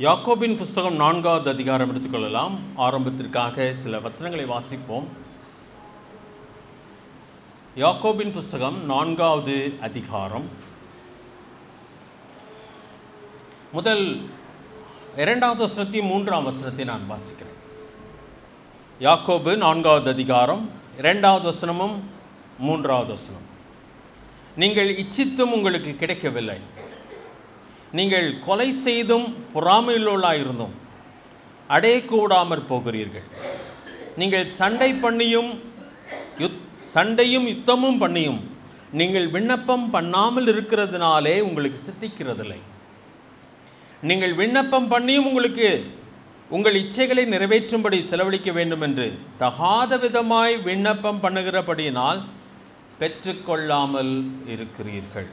யாக்கோபின் புஸ்தகம் நான்காவது அதிகாரம் எடுத்துக்கொள்ளலாம் ஆரம்பத்திற்காக சில வசனங்களை வாசிப்போம் யாக்கோபின் புஸ்தகம் நான்காவது அதிகாரம் முதல் இரண்டாவது வசனத்தையும் மூன்றாம் வசனத்தை நான் வாசிக்கிறேன் யாக்கோபு நான்காவது அதிகாரம் இரண்டாவது வசனமும் மூன்றாவது வசனம் நீங்கள் இச்சித்தும் உங்களுக்கு கிடைக்கவில்லை நீங்கள் கொலை செய்தும் பொறாமையுள்ளவர்களாயிருந்தும் அடையக்கூடாமற் போகிறீர்கள் நீங்கள் சண்டை பண்ணியும் யுத் சண்டையும் யுத்தமும் பண்ணியும் நீங்கள் விண்ணப்பம் பண்ணாமல் இருக்கிறதுனாலே உங்களுக்கு சித்திக்கிறதில்லை நீங்கள் விண்ணப்பம் பண்ணியும் உங்களுக்கு உங்கள் இச்சைகளை நிறைவேற்றும்படி செலவழிக்க வேண்டும் என்று தகாத விதமாய் விண்ணப்பம் பண்ணுகிறபடியினால் பெற்றுக்கொள்ளாமல் இருக்கிறீர்கள்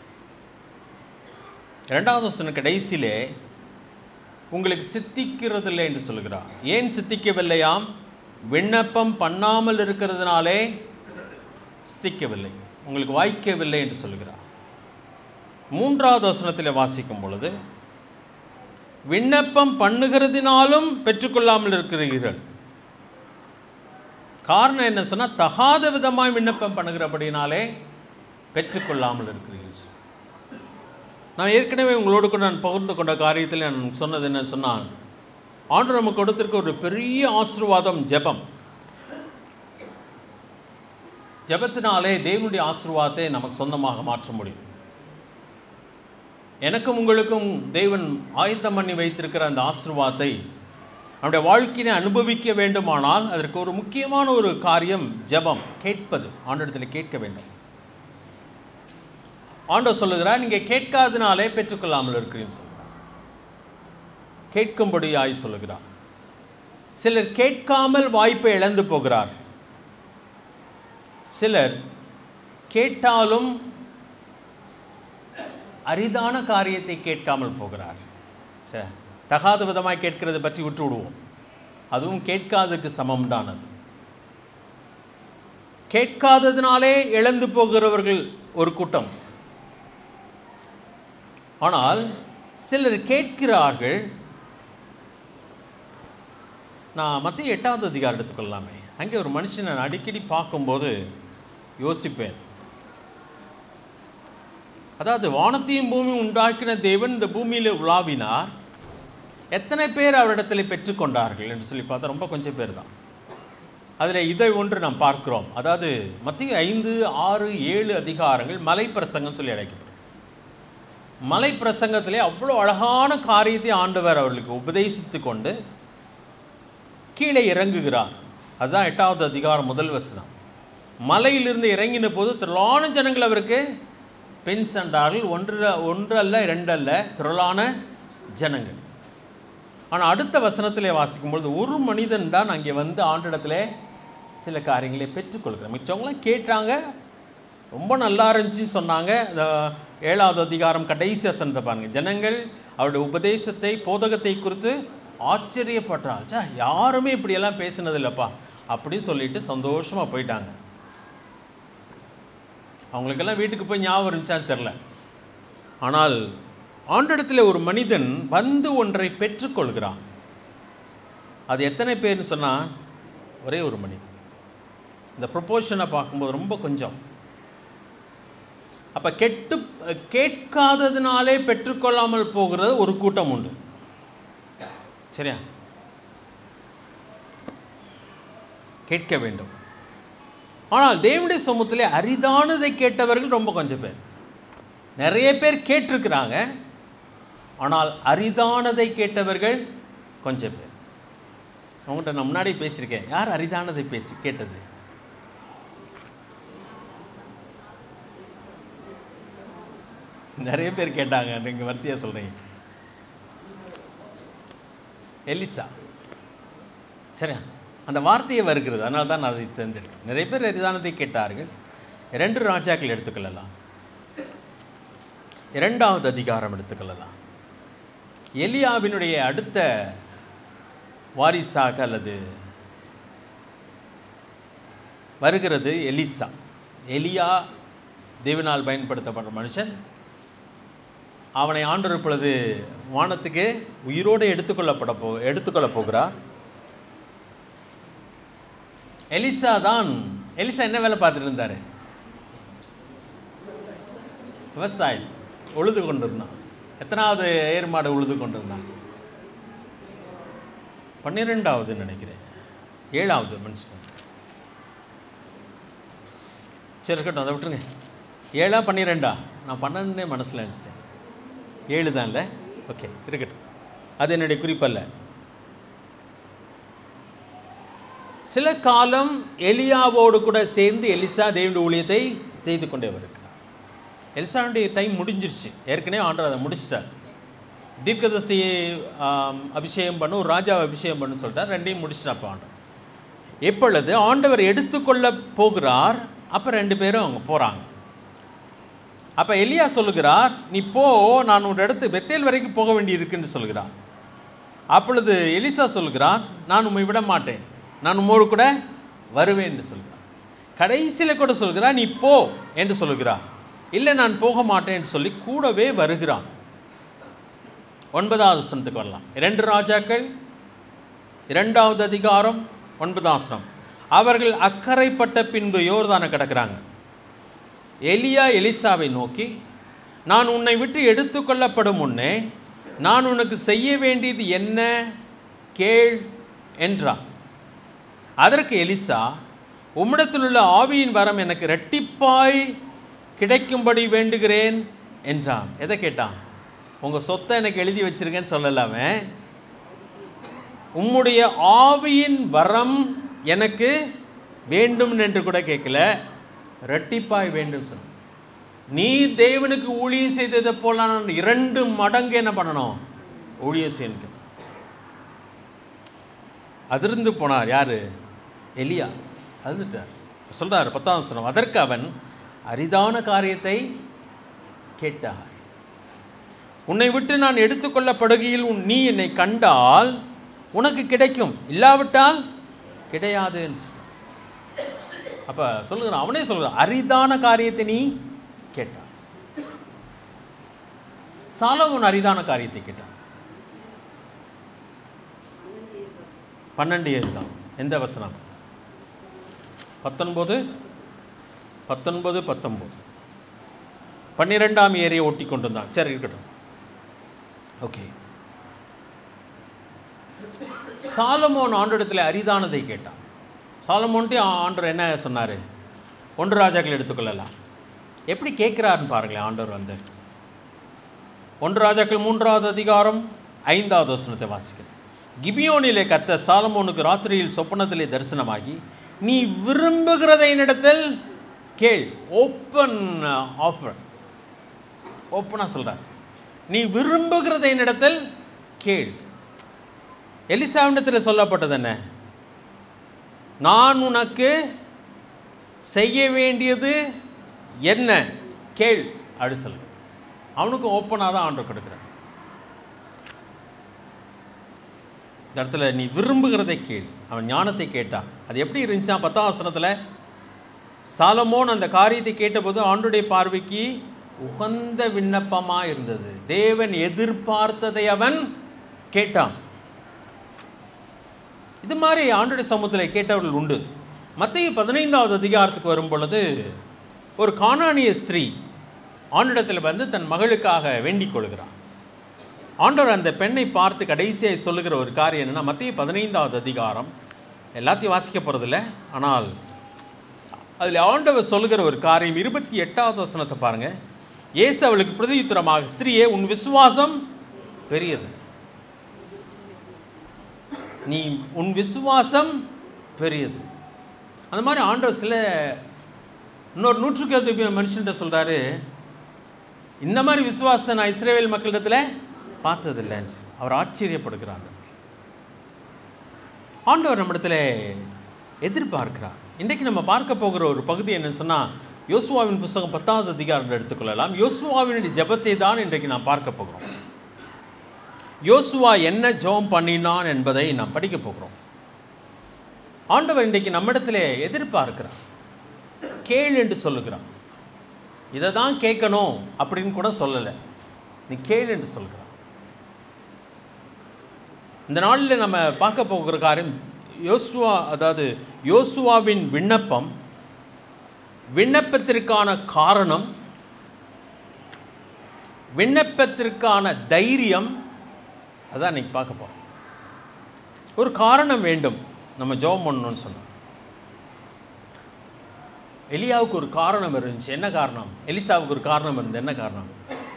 இரண்டாவது வசனம் கடைசியிலே உங்களுக்கு சித்திக்கிறதில்லை என்று சொல்கிறார் ஏன் சித்திக்கவில்லையாம் விண்ணப்பம் பண்ணாமல் இருக்கிறதுனாலே சித்திக்கவில்லை உங்களுக்கு வாய்க்கவில்லை என்று சொல்கிறார் மூன்றாவது வசனத்தில் வாசிக்கும் பொழுது விண்ணப்பம் பண்ணுகிறதினாலும் பெற்றுக்கொள்ளாமல் இருக்கிறீர்கள் காரணம் என்ன சொன்னால் தகாத விதமாய் விண்ணப்பம் பண்ணுகிறபடினாலே பெற்றுக்கொள்ளாமல் இருக்கிறீர்கள் நான் ஏற்கனவே உங்களோடு கூட நான் பகிர்ந்து கொண்ட காரியத்தில் நான் சொன்னது என்ன சொன்னால் ஆண்டு நமக்கு கொடுத்திருக்க ஒரு பெரிய ஆசீர்வாதம் ஜெபம் ஜெபத்தினாலே தேவனுடைய ஆசீர்வாதத்தை நமக்கு சொந்தமாக மாற்ற முடியும் எனக்கும் உங்களுக்கும் தேவன் ஆயத்தம் பண்ணி வைத்திருக்கிற அந்த ஆசீர்வாதத்தை நம்முடைய வாழ்க்கையை அனுபவிக்க வேண்டுமானால் அதற்கு ஒரு முக்கியமான ஒரு காரியம் ஜெபம் கேட்பது ஆண்டிடத்தில் கேட்க வேண்டும் ஆண்டவர் சொல்லுகிறார் நீங்கள் கேட்காதனாலே பெற்றுக்கொள்ளாமல் இருக்கிறீங்க சொல்கிறார் கேட்கும்படியாய் சொல்லுகிறார் சிலர் கேட்காமல் வாய்ப்பை இழந்து போகிறார் சிலர் கேட்டாலும் அரிதான காரியத்தை கேட்காமல் போகிறார் சரி தகாத விதமாய் கேட்கிறதை பற்றி விட்டு விடுவோம் அதுவும் கேட்காததுக்கு சமம்தான் அது கேட்காததினாலே இழந்து போகிறவர்கள் ஒரு கூட்டம் ஆனால் சிலர் கேட்கிறார்கள் நான் மத்திய எட்டாவது அதிகாரம் எடுத்துக்கொள்ளலாமே அங்கே ஒரு மனுஷனை நான் அடிக்கடி பார்க்கும்போது யோசிப்பேன் அதாவது வானத்தையும் பூமியும் உண்டாக்கின தேவன் இந்த பூமியில் உலாவினார் எத்தனை பேர் அவரிடத்தில் பெற்றுக்கொண்டார்கள் என்று சொல்லி பார்த்தா ரொம்ப கொஞ்சம் பேர் தான் அதில் இதை ஒன்று நாம் பார்க்கிறோம் அதாவது மத்திய ஐந்து ஆறு ஏழு அதிகாரங்கள் மலை பிரசங்கம் சொல்லி அழைக்கப்படும் மலை பிரசங்கத்திலே அவ்வளோ அழகான காரியத்தை ஆண்டவர் அவர்களுக்கு உபதேசித்து கொண்டு கீழே இறங்குகிறார் அதுதான் எட்டாவது அதிகாரம் முதல் வசனம் மலையிலிருந்து இறங்கின போது திரளான ஜனங்கள் அவருக்கு பெண் சென்றார்கள் ஒன்று ஒன்று அல்ல ரெண்டு அல்ல திரளான ஜனங்கள் ஆனால் அடுத்த வசனத்திலே வாசிக்கும்பொழுது ஒரு மனிதன் தான் அங்கே வந்து ஆண்டிடத்தில் சில காரியங்களை பெற்றுக்கொள்கிறார் மிச்சவங்களாம் கேட்டாங்க ரொம்ப நல்லா இருந்துச்சு சொன்னாங்க இந்த ஏழாவது அதிகாரம் கடைசி வசனத்தை பாருங்கள் ஜனங்கள் அவருடைய உபதேசத்தை போதகத்தை குறித்து ஆச்சரியப்பட்டால் சா யாருமே இப்படியெல்லாம் பேசினதில்லப்பா அப்படின்னு சொல்லிட்டு சந்தோஷமாக போயிட்டாங்க அவங்களுக்கெல்லாம் வீட்டுக்கு போய் ஞாபகம் இருந்துச்சான்னு தெரில ஆனால் ஆண்டிடத்தில் ஒரு மனிதன் வந்து ஒன்றை பெற்றுக்கொள்கிறான் அது எத்தனை பேர்னு சொன்னால் ஒரே ஒரு மனிதன் இந்த ப்ரொப்போஷனை பார்க்கும்போது ரொம்ப கொஞ்சம் அப்போ கெட்டு கேட்காததுனாலே பெற்றுக்கொள்ளாமல் போகிறது ஒரு கூட்டம் உண்டு சரியா கேட்க வேண்டும் ஆனால் தேவனுடைய சமூகத்திலே அரிதானதை கேட்டவர்கள் ரொம்ப கொஞ்சம் பேர் நிறைய பேர் கேட்டிருக்கிறாங்க ஆனால் அரிதானதை கேட்டவர்கள் கொஞ்சம் பேர் அவங்கள்ட்ட நான் முன்னாடி பேசியிருக்கேன் யார் அரிதானதை பேசி கேட்டது நிறைய பேர் கேட்டாங்க நீங்கள் வரிசையாக சொல்கிறீங்க எலிசா சரியா அந்த வார்த்தையை வருகிறது அதனால தான் நான் அதை தெரிஞ்சிருக்கேன் நிறைய பேர் அரிதானத்தை கேட்டார்கள் இரண்டு ராஜாக்கள் எடுத்துக்கொள்ளலாம் இரண்டாவது அதிகாரம் எடுத்துக்கொள்ளலாம் எலியாவினுடைய அடுத்த வாரிசாக அல்லது வருகிறது எலிசா எலியா தேவனால் பயன்படுத்தப்பட்ட மனுஷன் அவனை ஆண்டவர் இப்பொழுது வானத்துக்கு உயிரோடு எடுத்துக்கொள்ளப்பட போ எடுத்துக்கொள்ள போகிறார் எலிசா தான் எலிசா என்ன வேலை பார்த்துட்டு இருந்தாரு விவசாயம் உழுது கொண்டிருந்தான் எத்தனாவது ஏர் மாடு உழுது கொண்டிருந்தான் பன்னிரெண்டாவது நினைக்கிறேன் ஏழாவது மனுஷன் சரி இருக்கட்டும் அதை விட்டுருங்க ஏழா பன்னிரெண்டா நான் பன்னெண்டே மனசில் நினச்சிட்டேன் ஏழு தான்ல ஓகே இருக்கட்டும் அது என்னுடைய குறிப்பல்ல சில காலம் எலியாவோடு கூட சேர்ந்து எலிசா தேவனுடைய ஊழியத்தை செய்து கொண்டே வருகிறார் எலிசாவுடைய டைம் முடிஞ்சிருச்சு ஏற்கனவே ஆண்டவர் அதை முடிச்சிட்டார் தீர்க்கதரிசியை ஆம், அபிஷேகம் பண்ணு ஒரு ராஜாவை அபிஷேகம் பண்ணு சொல்லிட்டார் ரெண்டையும் முடிச்சிட்டாப்ப ஆண்டவர் எப்பொழுது ஆண்டவர் எடுத்துக்கொள்ள போகிறார் அப்போ ரெண்டு பேரும் அவங்க போகிறாங்க அப்போ எலியா சொல்லுகிறார் நீ போ நான் ஒரு இடத்து பெத்தேல் வரைக்கும் போக வேண்டி இருக்குன்னு சொல்கிறார் அப்பொழுது எலிசா சொல்கிறார் நான் உம்மை விட மாட்டேன் நான் உம்மோடு கூட வருவேன் என்று சொல்கிறார் கடைசியில் கூட சொல்கிறார் நீ போ என்று சொல்கிறார் இல்லை நான் போக மாட்டேன் என்று சொல்லி கூடவே வருகிறான் ஒன்பதாவது வசனத்துக்கு வரலாம் இரண்டு ராஜாக்கள் இரண்டாவது அதிகாரம் ஒன்பதாம் வசனம் அவர்கள் அக்கறைப்பட்ட பின்பு யோர்தானை கிடக்கிறாங்க எலியா எலிசாவை நோக்கி நான் உன்னை விட்டு எடுத்துக்கொள்ளப்படும் முன்னே நான் உனக்கு செய்ய வேண்டியது என்ன கேள் என்றான் அதற்கு எலிசா உம்மிடத்தில் உள்ள ஆவியின் வரம் எனக்கு இரட்டிப்பாய் கிடைக்கும்படி வேண்டுகிறேன் என்றான் எதை கேட்டான் உங்கள் சொத்தை எனக்கு எழுதி வச்சிருக்கேன்னு சொல்லலாமே உம்முடைய ஆவியின் வரம் எனக்கு வேண்டும் என்று கூட கேட்கல இரட்டிப்பாய் வேண்டும் சொன்ன நீ தேவனுக்கு ஊழியம் செய்ததை போல நான் இரண்டு மடங்கு என்ன பண்ணணும் ஊழியம் செய்யணும் அதிர்ந்து போனார் யாரு எலியா அதிர்ந்துட்டார் சொல்றார் பத்தாம் வசனம் அதற்கு அவன் அரிதான காரியத்தை கேட்டார் உன்னை விட்டு நான் எடுத்துக்கொள்ளப்படுகையில் உன் நீ என்னை கண்டால் உனக்கு கிடைக்கும் இல்லாவிட்டால் கிடையாதுன்னு சொல்றான். அப்ப சொல்லுகிறான் அவனே சொல்கிறான் அரிதான காரியத்தை நீ கேட்டான் சாலமோன் அரிதான காரியத்தை கேட்டான் பன்னெண்டு ஏழு தான் எந்த வசனம் பத்தொன்பது பத்தொன்பது பத்தொன்பது பன்னிரெண்டாம் ஏரியை ஒட்டி கொண்டு வந்தான் சரி இருக்கட்டும் ஓகே சாலமோன் ஆண்டிடத்தில் அரிதானதை கேட்டான் சாலமோன்ட்டு ஆண்டவர் என்ன சொன்னார் ஒன்று ராஜாக்கள் எடுத்துக்கொள்ளலாம் எப்படி கேட்குறாருன்னு பாருங்களேன் ஆண்டவர் வந்து ஒன்று ராஜாக்கள் மூன்றாவது அதிகாரம் ஐந்தாவது வசனத்தை வாசிக்கிறேன் கிபியோனிலே கத்த சாலமோனுக்கு ராத்திரியில் சொப்பனத்திலே தரிசனமாகி நீ விரும்புகிறதை என்னிடத்தில் கேள் ஓப்பன் ஆஃபர் ஓப்பனாக சொல்கிறார் நீ விரும்புகிறதை என்னிடத்தில் கேள் எலிசாவிடத்தில் சொல்லப்பட்டது என்ன நான் உனக்கு செய்ய வேண்டியது என்ன கேள் அப்படி சொல்லு அவனுக்கு ஓப்பனாக தான் ஆர்டர் கொடுக்குறான் இந்த இடத்துல நீ விரும்புகிறதை கேள் அவன் ஞானத்தை கேட்டான் அது எப்படி இருந்துச்சான் பத்தாம் வசனத்தில் சாலமோன் அந்த காரியத்தை கேட்டபோது ஆண்டுடைய பார்வைக்கு உகந்த விண்ணப்பமாக இருந்தது தேவன் எதிர்பார்த்ததை அவன் கேட்டான் இது மாதிரி ஆண்டுடைய சமூகத்தில் கேட்டவர்கள் உண்டு மத்திய பதினைந்தாவது அதிகாரத்துக்கு வரும் பொழுது ஒரு காணானிய ஸ்திரீ ஆண்டிடத்தில் வந்து தன் மகளுக்காக வேண்டிக் கொள்கிறான் ஆண்டவர் அந்த பெண்ணை பார்த்து கடைசியாக சொல்லுகிற ஒரு காரியம் என்னன்னா மத்திய பதினைந்தாவது அதிகாரம் எல்லாத்தையும் வாசிக்க போகிறதில்ல ஆனால் அதில் ஆண்டவர் சொல்லுகிற ஒரு காரியம் இருபத்தி எட்டாவது வசனத்தை பாருங்க இயேசு அவளுக்கு பிரதியுத்தரமாக ஸ்திரீயே உன் விசுவாசம் பெரியது நீ உன் விசுவாசம் பெரியது அந்த மாதிரி ஆண்டவர் சில இன்னொரு நூற்றுக்கு அதிக மனுஷன்ட்ட சொல்கிறாரு இந்த மாதிரி விசுவாசம் நான் இஸ்ரேல் மக்களிடத்தில் பார்த்ததில்லைன்னு சொல்லி. அவர் ஆச்சரியப்படுகிறாங்க ஆண்டவர் நம்மிடத்தில் எதிர்பார்க்கிறார் இன்றைக்கு நம்ம பார்க்க போகிற ஒரு பகுதி என்னன்னு சொன்னால் யோசுவாவின் புஸ்தகம் பத்தாவது அதிகாரம் எடுத்துக்கொள்ளலாம் யோசுவாவினுடைய ஜெபத்தை தான் இன்றைக்கு நாம் பார்க்க போகிறோம் யோசுவா என்ன ஜெபம் பண்ணினான் என்பதை நாம் படிக்க போகிறோம் ஆண்டவர் இன்றைக்கு நம்மிடத்தில் எதிர்பார்க்கிறார் கேள் என்று சொல்லுகிறான் இதை தான் கேட்கணும் அப்படின்னு கூட சொல்லலை நீ கேளு என்று சொல்கிறார் இந்த நாளில் நம்ம பார்க்க போகிற காரியம் யோசுவா அதாவது யோசுவாவின் விண்ணப்பம் விண்ணப்பத்திற்கான காரணம் விண்ணப்பத்திற்கான தைரியம் அதான் இன்னைக்கு பார்க்க போகிறோம் ஒரு காரணம் வேண்டும் நம்ம ஜெபம் பண்ணணும்னு சொன்னோம் எலியாவுக்கு ஒரு காரணம் இருந்துச்சு என்ன காரணம் எலிசாவுக்கு ஒரு காரணம் இருந்து என்ன காரணம்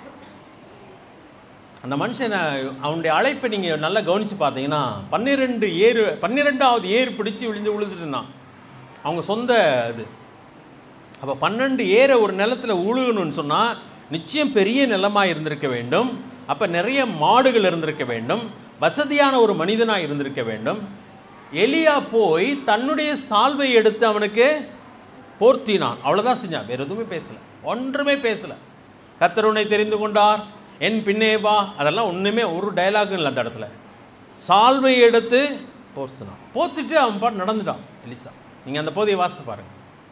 அந்த மனுஷனை அவனுடைய அழைப்பை நீங்கள் நல்லா கவனித்து பார்த்தீங்கன்னா பன்னிரெண்டு ஏறு பன்னிரெண்டாவது ஏறு பிடிச்சி விழுந்து விழுந்துட்டு இருந்தான் அவங்க சொந்த இது அப்போ பன்னெண்டு ஏரை ஒரு நிலத்தில் உழுகணும்னு சொன்னால் நிச்சயம் பெரிய நிலமாக இருந்திருக்க வேண்டும் அப்போ நிறைய மாடுகள் இருந்திருக்க வேண்டும் வசதியான ஒரு மனிதனாக இருந்திருக்க வேண்டும் எலியா போய் தன்னுடைய சால்வை எடுத்து அவனுக்கு போர்த்தினான் அவ்வளோதான் செஞ்சான் வேறு எதுவுமே பேசலை ஒன்றுமே பேசலை கர்த்தர் உன்னை தெரிந்து கொண்டார் என் பின்னே வா அதெல்லாம் ஒன்றுமே ஒரு டயலாகும் இல்லை அந்த இடத்துல சால்வை எடுத்து போர்த்தினான் போத்திட்டு அவன் பாட்டு நடந்துட்டான் எலிசா நீங்கள் அந்த போதையை வாசித்து பாருங்க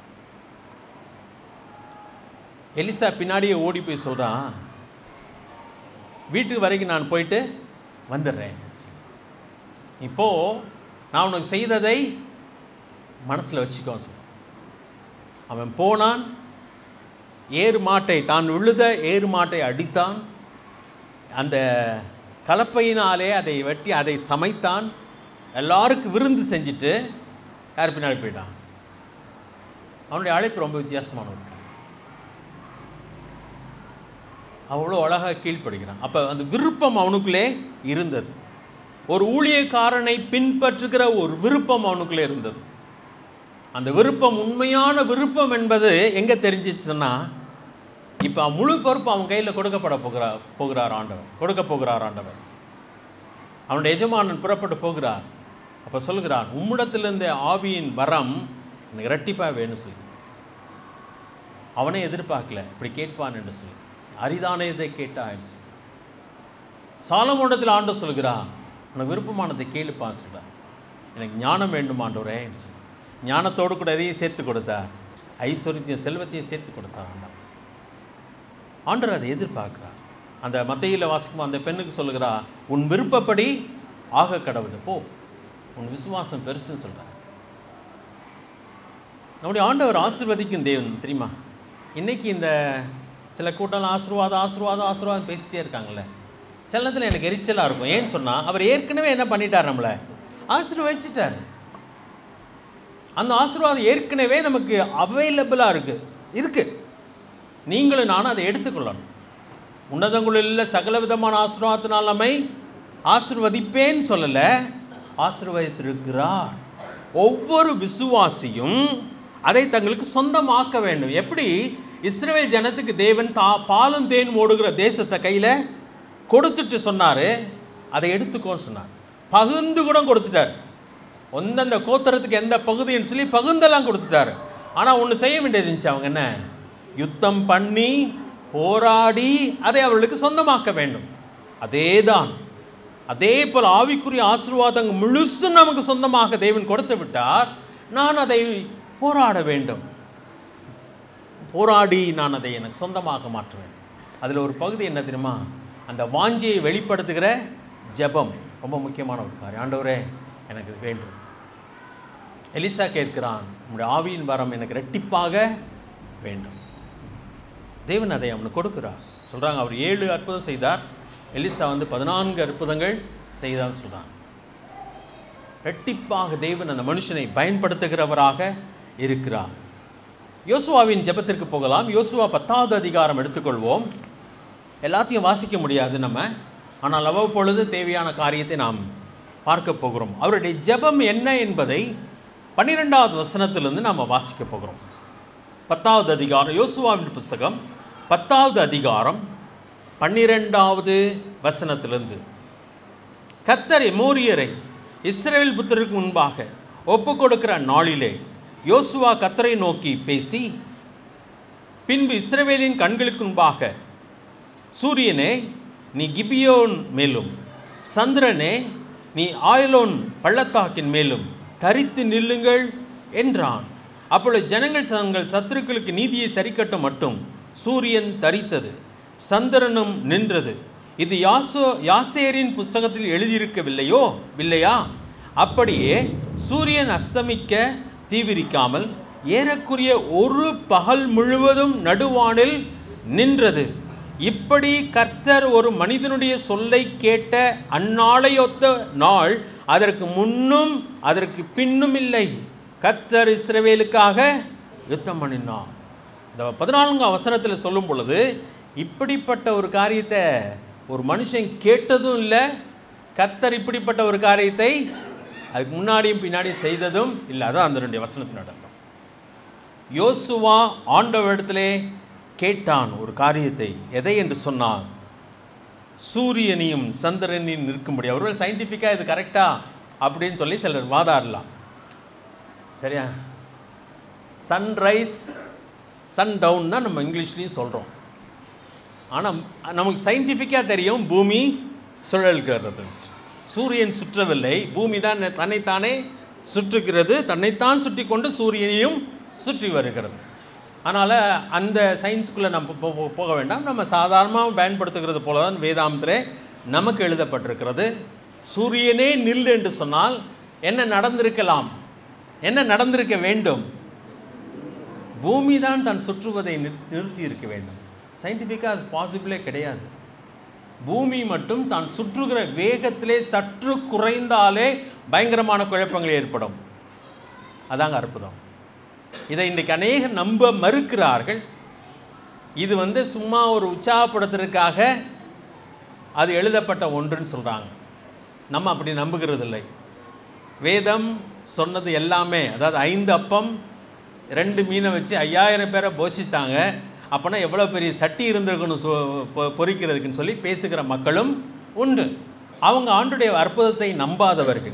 எலிசா பின்னாடியே ஓடி போய் சொல்கிறான் வீட்டுக்கு வரைக்கும் நான் போயிட்டு வந்துடுறேன் இப்போ நான் உனக்கு செய்ததை மனசில் வச்சுக்கோ சொல்றான். அவன் போனான் ஏறு மாட்டை தான் விழுத ஏறு மாட்டை அடித்தான் அந்த கலப்பையினாலே அதை வெட்டி அதை சமைத்தான் எல்லாருக்கும் விருந்து செஞ்சுட்டு யார் பின்னாடி போயிட்டான் அவனுடைய அழைப்பு ரொம்ப வித்தியாசமான ஒரு காரியம். அவ்வளோ அழகாக கீழ்ப்படுகிறான் அப்போ அந்த விருப்பம் அவனுக்குள்ளே இருந்தது ஒரு ஊழியக்காரனை பின்பற்றுகிற ஒரு விருப்பம் அவனுக்குள்ளே இருந்தது அந்த விருப்பம் உண்மையான விருப்பம் என்பது எங்கே தெரிஞ்சிச்சுன்னா இப்போ முழு பொறுப்பு அவன் கையில் கொடுக்கப்பட போகிறார் போகிறார் ஆண்டவர் கொடுக்க போகிறார் ஆண்டவர் அவனுடைய எஜமானன் புறப்பட்டு போகிறார் அப்போ சொல்கிறான் உம்மிடத்திலிருந்த ஆவியின் வரம் எனக்கு இரட்டிப்பாக வேணும் சொல்லி அவனே எதிர்பார்க்கல இப்படி கேட்பான் என்று சொல்லி அரிதான இதை கேட்டான் சாலமோண்டத்தில் ஆண்டு சொல்கிறான் உனக்கு விருப்பமானதை கேளுப்பான்னு சொல்கிறான் எனக்கு ஞானம் வேண்டும் ஆண்டவரே என்று சொல்லி ஞானத்தோடு கூட எதையும் சேர்த்து கொடுத்தார் ஐஸ்வர்யத்தையும் செல்வத்தையும் சேர்த்து கொடுத்தார் ஆண்டவர் ஆண்டவர் அதை எதிர்பார்க்கிறார் அந்த மத்தையில் வாசிக்கும் அந்த பெண்ணுக்கு சொல்லுகிறா உன் விருப்பப்படி ஆக கடவுள் போ உன் விசுவாசம் பெருசுன்னு சொல்கிறார் நம்முடைய ஆண்டவர் ஆசீர்வதிக்கும் தேவன் தெரியுமா இன்னைக்கு இந்த சில கூட்டம் ஆசீர்வாதம் ஆசீர்வாதம் ஆசீர்வாதம் பேசிட்டே இருக்காங்கல்ல சில நேரத்தில் எனக்கு எரிச்சலாக இருக்கும் ஏன்னு சொன்னால் அவர் ஏற்கனவே என்ன பண்ணிட்டார் நம்மளை ஆசீர்வதிச்சிட்டார் அந்த ஆசீர்வாதம் ஏற்கனவே நமக்கு அவைலபிளாக இருக்குது இருக்குது நீங்களும் நானும் அதை எடுத்துக்கொள்ளணும் உன்னதங்களில் சகல விதமான ஆசீர்வாதத்தினால் நம்மை ஆசிர்வதிப்பேன்னு சொல்லலை ஆசீர்வதித்திருக்கிறார் ஒவ்வொரு விசுவாசியும் அதை தங்களுக்கு சொந்தமாக்க வேண்டும் எப்படி இஸ்ரவேல் ஜனத்துக்கு தேவன் தா பாலும் தேன் ஓடுகிற தேசத்தை கையில் கொடுத்துட்டு சொன்னார் அதை எடுத்துக்கோன்னு சொன்னார் பகிர்ந்து கூட கொடுத்துட்டார் எந்தெந்த கோத்திரத்துக்கு எந்த பகுதின்னு சொல்லி பகிர்ந்தெல்லாம் கொடுத்துட்டாரு ஆனால் ஒன்று செய்ய வேண்டியது இருந்துச்சு அவங்க என்ன யுத்தம் பண்ணி போராடி அதை அவர்களுக்கு சொந்தமாக்க வேண்டும் அதேதான் அதே போல் ஆவிக்குரிய ஆசீர்வாதங்கள் முழுசும் நமக்கு சொந்தமாக தேவன் கொடுத்து விட்டார் நான் அதை போராட வேண்டும் போராடி நான் அதை எனக்கு சொந்தமாக மாற்ற வேண்டும் அதில் ஒரு பகுதி என்ன தெரியுமா அந்த வாஞ்சியை வெளிப்படுத்துகிற ஜெபம் ரொம்ப முக்கியமான ஒரு காரியம் ஆண்டவரே எனக்கு இது வேண்டும் எலிசா கேட்கிறான் உங்களுடைய ஆவியின் வரம் எனக்கு ரெட்டிப்பாக வேண்டும் தேவன் அதை அவனுக்கு கொடுக்கிறார் சொல்கிறாங்க அவர் ஏழு அற்புதம் செய்தார் எலிசா வந்து பதினான்கு அற்புதங்கள் செய்தான்னு சொல்கிறான் ரெட்டிப்பாக தேவன் அந்த மனுஷனை பயன்படுத்துகிறவராக இருக்கிறார் யோசுவாவின் ஜெபத்திற்கு போகலாம் யோசுவா பத்தாவது அதிகாரம் எடுத்துக்கொள்வோம் எல்லாத்தையும் வாசிக்க முடியாது நம்ம ஆனால் அவ்வப்பொழுது தேவையான காரியத்தை நாம் பார்க்க போகிறோம் அவருடைய ஜெபம் என்ன என்பதை பன்னிரெண்டாவது வசனத்திலிருந்து நாம் வாசிக்க போகிறோம் பத்தாவது அதிகாரம் யோசுவாவின் புஸ்தகம் பத்தாவது அதிகாரம் பன்னிரெண்டாவது வசனத்திலிருந்து கத்தர் எமோரியரை இஸ்ரவேல் புத்தருக்கு முன்பாக ஒப்பு கொடுக்கிற நாளிலே யோசுவா கத்தரை நோக்கி பேசி பின்பு இஸ்ரவேலின் கண்களுக்கு முன்பாக சூரியனே நீ கிபியோன் மேலும் சந்திரனே நீ ஆயலோன் பள்ளத்தாக்கின் மேலும் தரித்து நில்லுங்கள் என்றான் அப்பொழுது ஜனங்கள் தங்கள் சத்துருக்களுக்கு நீதியை சரிக்கட்டும் மட்டும் சூரியன் தரித்தது சந்திரனும் நின்றது இது யாசோ யாசேரின் புஸ்தகத்தில் எழுதியிருக்கவில்லையோ இல்லையா அப்படியே சூரியன் அஸ்தமிக்க தீவிரிக்காமல் ஏறக்குறைய ஒரு பகல் முழுவதும் நடுவானில் நின்றது இப்படி கர்த்தர் ஒரு மனிதனுடைய சொல்லை கேட்ட அந்நாளையொத்த நாள் அதற்கு முன்னும் அதற்கு பின்னும் இல்லை கர்த்தர் இஸ்ரவேலுக்காக யுத்தம் பண்ணினார் இந்த பதினான்காம் வசனத்தில் சொல்லும் பொழுது இப்படிப்பட்ட ஒரு காரியத்தை ஒரு மனுஷன் கேட்டதும் இல்லை கர்த்தர் இப்படிப்பட்ட ஒரு காரியத்தை அதுக்கு முன்னாடியும் பின்னாடியும் செய்ததும் இல்லை அதான் அந்த ரெண்டு வசனத்தின் அர்த்தம் யோசுவா ஆண்டவரிடத்திலே கேட்டான் ஒரு காரியத்தை எதை என்று சொன்னான் சூரியனையும் சந்திரனையும் நிற்கும்படி அவர்கள் சயின்டிஃபிக்காக இது கரெக்டா அப்படின்னு சொல்லி சிலர் வாதாடலாம் சரியா சன்ரைஸ் சன் டவுன் தான் நம்ம இங்கிலீஷ்லேயும் சொல்கிறோம் ஆனால் நமக்கு சயின்டிஃபிக்காக தெரியும் பூமி சுழல்கிறது சூரியன் சுற்றவில்லை பூமி தான் தன்னைத்தானே சுற்றுகிறது தன்னைத்தான் சுற்றி கொண்டு சூரியனையும் சுற்றி வருகிறது அதனால் அந்த சயின்ஸ்குள்ளே நம்ம போ- போ- போக வேண்டாம் நம்ம சாதாரணமாக பயன்படுத்துகிறது போல தான் வேதாந்தரே நமக்கு எழுதப்பட்டிருக்கிறது சூரியனே நில் என்று சொன்னால் என்ன நடந்திருக்கலாம் என்ன நடந்திருக்க வேண்டும் பூமி தான் தன் சுற்றுவதை நிறு- நிறுத்தி இருக்க வேண்டும் சயின்டிஃபிக்காக அது பாசிபிளே கிடையாது பூமி மட்டும் தான் சுற்றுகிற வேகத்திலே சற்று குறைந்தாலே பயங்கரமான குழப்பங்கள் ஏற்படும் அதாங்க அற்புதம் இதை இன்றைக்கு அநேகர் நம்ப மறுக்கிறார்கள் இது வந்து சும்மா ஒரு உற்சாகப்படுத்துறதுக்காக அது எழுதப்பட்ட ஒன்றுன்னு சொல்கிறாங்க நம்ம அப்படி நம்புகிறது இல்லை வேதம் சொன்னது எல்லாமே அதாவது ஐந்து அப்பம் ரெண்டு மீனை வச்சு ஐயாயிரம் பேரை போஷித்தாங்க அப்போனா எவ்வளோ பெரிய சட்டி இருந்திருக்கணும் சொ பொ- பொரிக்கிறதுக்குன்னு சொல்லி பேசுகிற மக்களும் உண்டு அவங்க ஆண்டுடைய அற்புதத்தை நம்பாதவர்கள்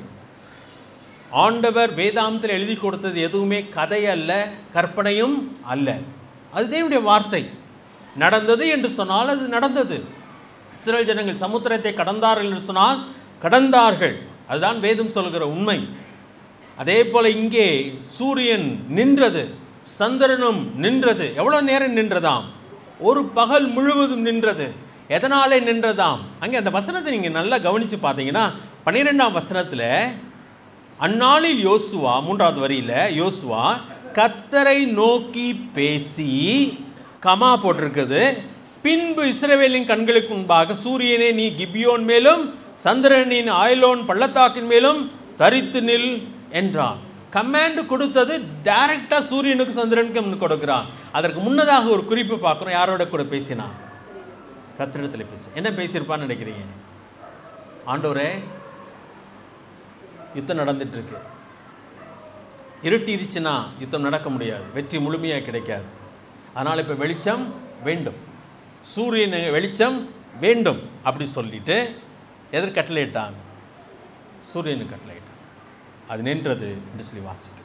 ஆண்டவர் வேதாந்தத்தில் எழுதி கொடுத்தது எதுவுமே கதை அல்ல கற்பனையும் அல்ல அது தேவனுடைய வார்த்தை நடந்தது என்று சொன்னால் அது நடந்தது இஸ்ரேல் ஜனங்கள் சமுத்திரத்தை கடந்தார்கள் என்று சொன்னால் கடந்தார்கள் அதுதான் வேதம் சொல்கிற உண்மை அதே போல இங்கே சூரியன் நின்றது சந்திரனும் நின்றது எவ்வளோ நேரம் நின்றதாம் ஒரு பகல் முழுவதும் நின்றது எதனாலே நின்றதாம் அங்கே அந்த வசனத்தை நீங்கள் நல்லா கவனித்து பார்த்தீங்கன்னா பன்னிரெண்டாம் வசனத்தில் அந்நாளில் யோசுவா மூன்றாவது வரியில யோசுவா கத்தரை நோக்கி பேசி கமா போட்டிருக்குது பின்பு இஸ்ரவேலின் கண்களுக்கு முன்பாக சூரியனே நீ கிபியோன் மேலும் சந்திரனின் ஆயலோன் பள்ளத்தாக்கின் மேலும் தரித்து நில் என்றான் கமாண்ட் கொடுத்தது டைரக்டா சூரியனுக்கு சந்திரனுக்கு கொடுக்கிறான் அதற்கு முன்னதாக ஒரு குறிப்பு பார்க்குறோம் யாரோட கூட பேசினான் கத்திரத்தில் பேசி என்ன பேசியிருப்பான்னு நினைக்கிறீங்க ஆண்டவரே யுத்தம் நடந்துட்டு இருக்கு இருட்டிருச்சுன்னா யுத்தம் நடக்க முடியாது வெற்றி முழுமையாக கிடைக்காது அதனால் இப்போ வெளிச்சம் வேண்டும் சூரியன் வெளிச்சம் வேண்டும் அப்படி சொல்லிட்டு எதற்கு கட்டளையிட்டான் சூரியனுக்கு கட்டளையிட்டான் அது நின்றது என்று சொல்லி வாசிக்கும்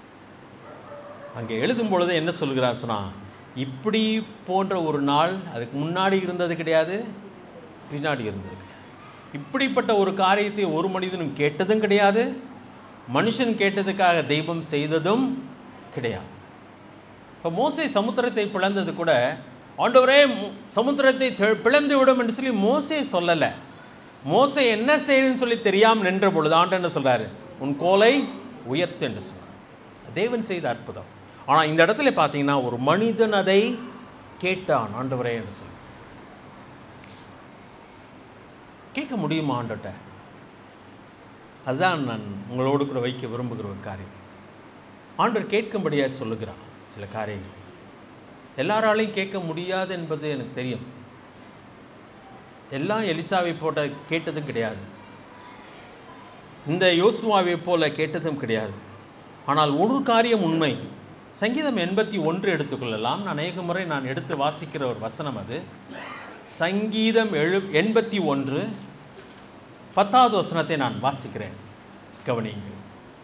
அங்கே எழுதும் பொழுது என்ன சொல்கிறார் சொன்னா இப்படி போன்ற ஒரு நாள் அதுக்கு முன்னாடி இருந்தது கிடையாது பின்னாடி இருந்தது கிடையாது இப்படிப்பட்ட ஒரு காரியத்தை ஒரு மனிதனும் கேட்டதும் கிடையாது மனுஷன் கேட்டதுக்காக தெய்வம் செய்ததும் கிடையாது இப்போ மோசே சமுத்திரத்தை பிளந்தது கூட ஆண்டவரே மு- சமுத்திரத்தை தெ- பிளந்து விடும் என்று சொல்லி மோசே சொல்லலை மோசே என்ன செய்யணும்னு சொல்லி தெரியாமல் நின்ற பொழுது ஆண்டு என்ன சொல்றாரு உன் கோலை உயர்த்து என்று சொன்னார் தேவன் செய்த அற்புதம் ஆனால் இந்த இடத்துல பார்த்தீங்கன்னா ஒரு மனிதன் அதை கேட்டான் ஆண்டவரே என்று சொல்லி கேட்க முடியுமா ஆண்டட்ட அதுதான் நான் உங்களோடு கூட வைக்க விரும்புகிற ஒரு காரியம் ஆண்டவர் கேட்கும்படியாக சொல்லுகிறான் சில காரியங்கள் எல்லாராலையும் கேட்க முடியாது என்பது எனக்கு தெரியும் எல்லாம் எலிசாவை போட்ட கேட்டதும் கிடையாது இந்த யோசுவாவை போல கேட்டதும் கிடையாது ஆனால் ஒரு காரியம் உண்மை சங்கீதம் எண்பத்தி ஒன்று எடுத்துக்கொள்ளலாம் நான் அநேக முறை நான் எடுத்து வாசிக்கிற ஒரு வசனம் அது சங்கீதம் எழு எண்பத்தி ஒன்று பத்தாவது வசனத்தை நான் வாசிக்கிறேன் கவனியுங்கள்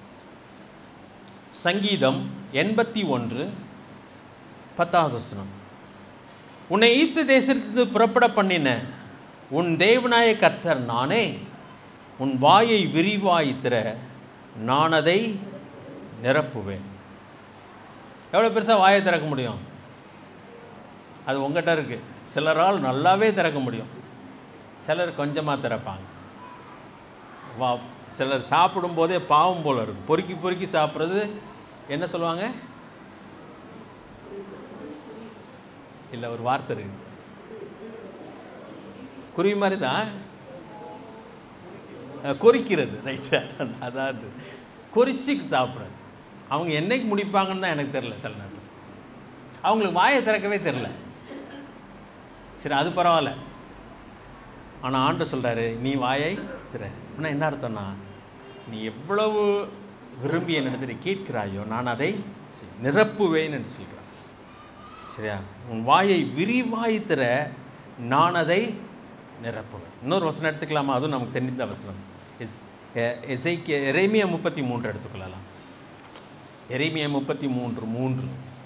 சங்கீதம் எண்பத்தி ஒன்று பத்தாவது வசனம் உன்னை ஈர்த்து தேசத்திலிருந்து புறப்பட பண்ணின உன் தேவனாய கர்த்தர் நானே உன் வாயை விரிவாய் திற நான் அதை நிரப்புவேன் எவ்வளோ பெருசாக வாயை திறக்க முடியும் அது உங்கள்கிட்ட இருக்குது சிலரால் நல்லாவே திறக்க முடியும் சிலர் கொஞ்சமாக திறப்பாங்க வா சிலர் சாப்பிடும்போதே பாவம் போல இருக்கும் பொறுக்கி பொறுக்கி சாப்பிட்றது என்ன சொல்லுவாங்க இல்லை ஒரு வார்த்தை இருக்கு குருவி மாதிரி தான் அஹ், கொறிக்கிறது ரைட் அதாவது கொறிச்சு சாப்பிட்றது அவங்க என்னைக்கு முடிப்பாங்கன்னு தான் எனக்கு தெரில சில நேரத்தில் அவங்களுக்கு வாயை திறக்கவே தெரில சரி அது பரவாயில்ல ஆனால் ஆண்டு சொல்கிறாரு நீ வாயை திற அப்படின்னா என்ன அர்த்தம்னா நீ எவ்வளவு விரும்பி என்னிடத்தில் கேட்கிறாயோ நான் அதை செய்- நிரப்புவேன் என்று சொல்கிறான் சரியா உன் வாயை விரிவாய் திற நான் அதை நிரப்புவேன் இன்னொரு வசனம் எடுத்துக்கலாமா அதுவும் நமக்கு தெரிந்த வசனம் எஸ் எசைக்கு எரேமியா முப்பத்தி மூன்று எடுத்துக்கொள்ளலாம் எரேமியா முப்பத்தி மூன்று மூன்று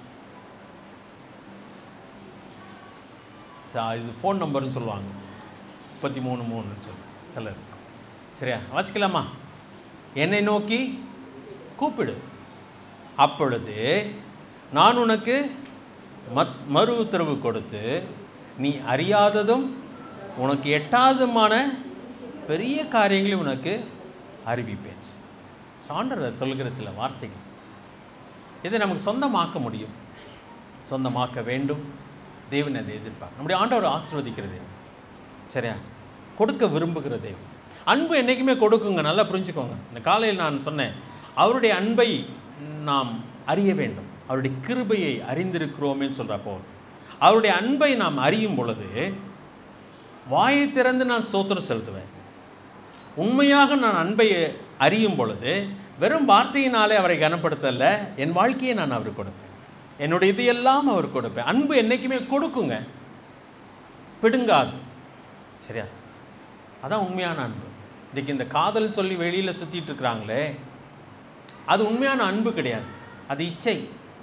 சா- இது ஃபோன் நம்பர்னு சொல்லுவாங்க முப்பத்தி மூணு மூணுன்னு சொல்லு சிலர் சரியா வாசிக்கலாமா என்னை நோக்கி கூப்பிடு அப்பொழுது நான் உனக்கு மத் மறு உத்தரவு கொடுத்து நீ அறியாததும் உனக்கு எட்டாததுமான பெரிய காரியங்களை உனக்கு அறிவிப்பேன் சான்றர் சொல்கிற சில வார்த்தைகள் இதை நமக்கு சொந்தமாக்க முடியும் சொந்தமாக்க வேண்டும் தேவன் அதை எதிர்ப்பார் நம்முடைய ஆண்டவர் ஆசீர்வதிக்கிறது சரியா கொடுக்க விரும்புகிற தேவன் அன்பு என்றைக்குமே கொடுக்குங்க நல்லா புரிஞ்சுக்கோங்க இந்த காலையில் நான் சொன்னேன் அவருடைய அன்பை நாம் அறிய வேண்டும் அவருடைய கிருபையை அறிந்திருக்கிறோமே சொல்கிறப்போ அவருடைய அன்பை நாம் அறியும் பொழுது வாயை திறந்து நான் சோத்திரம் செலுத்துவேன் உண்மையாக நான் அன்பை அறியும் பொழுது வெறும் வார்த்தையினாலே அவரை கனப்படுத்தல என் வாழ்க்கையை நான் அவருக்கு கொடுப்பேன் என்னுடைய இதையெல்லாம் அவர் கொடுப்பேன் அன்பு என்றைக்குமே கொடுக்குங்க பிடுங்காது சரியா அதான் உண்மையான அன்பு இன்றைக்கி இந்த காதல் சொல்லி வெளியில் சுற்றிட்டு இருக்கிறாங்களே அது உண்மையான அன்பு கிடையாது அது இச்சை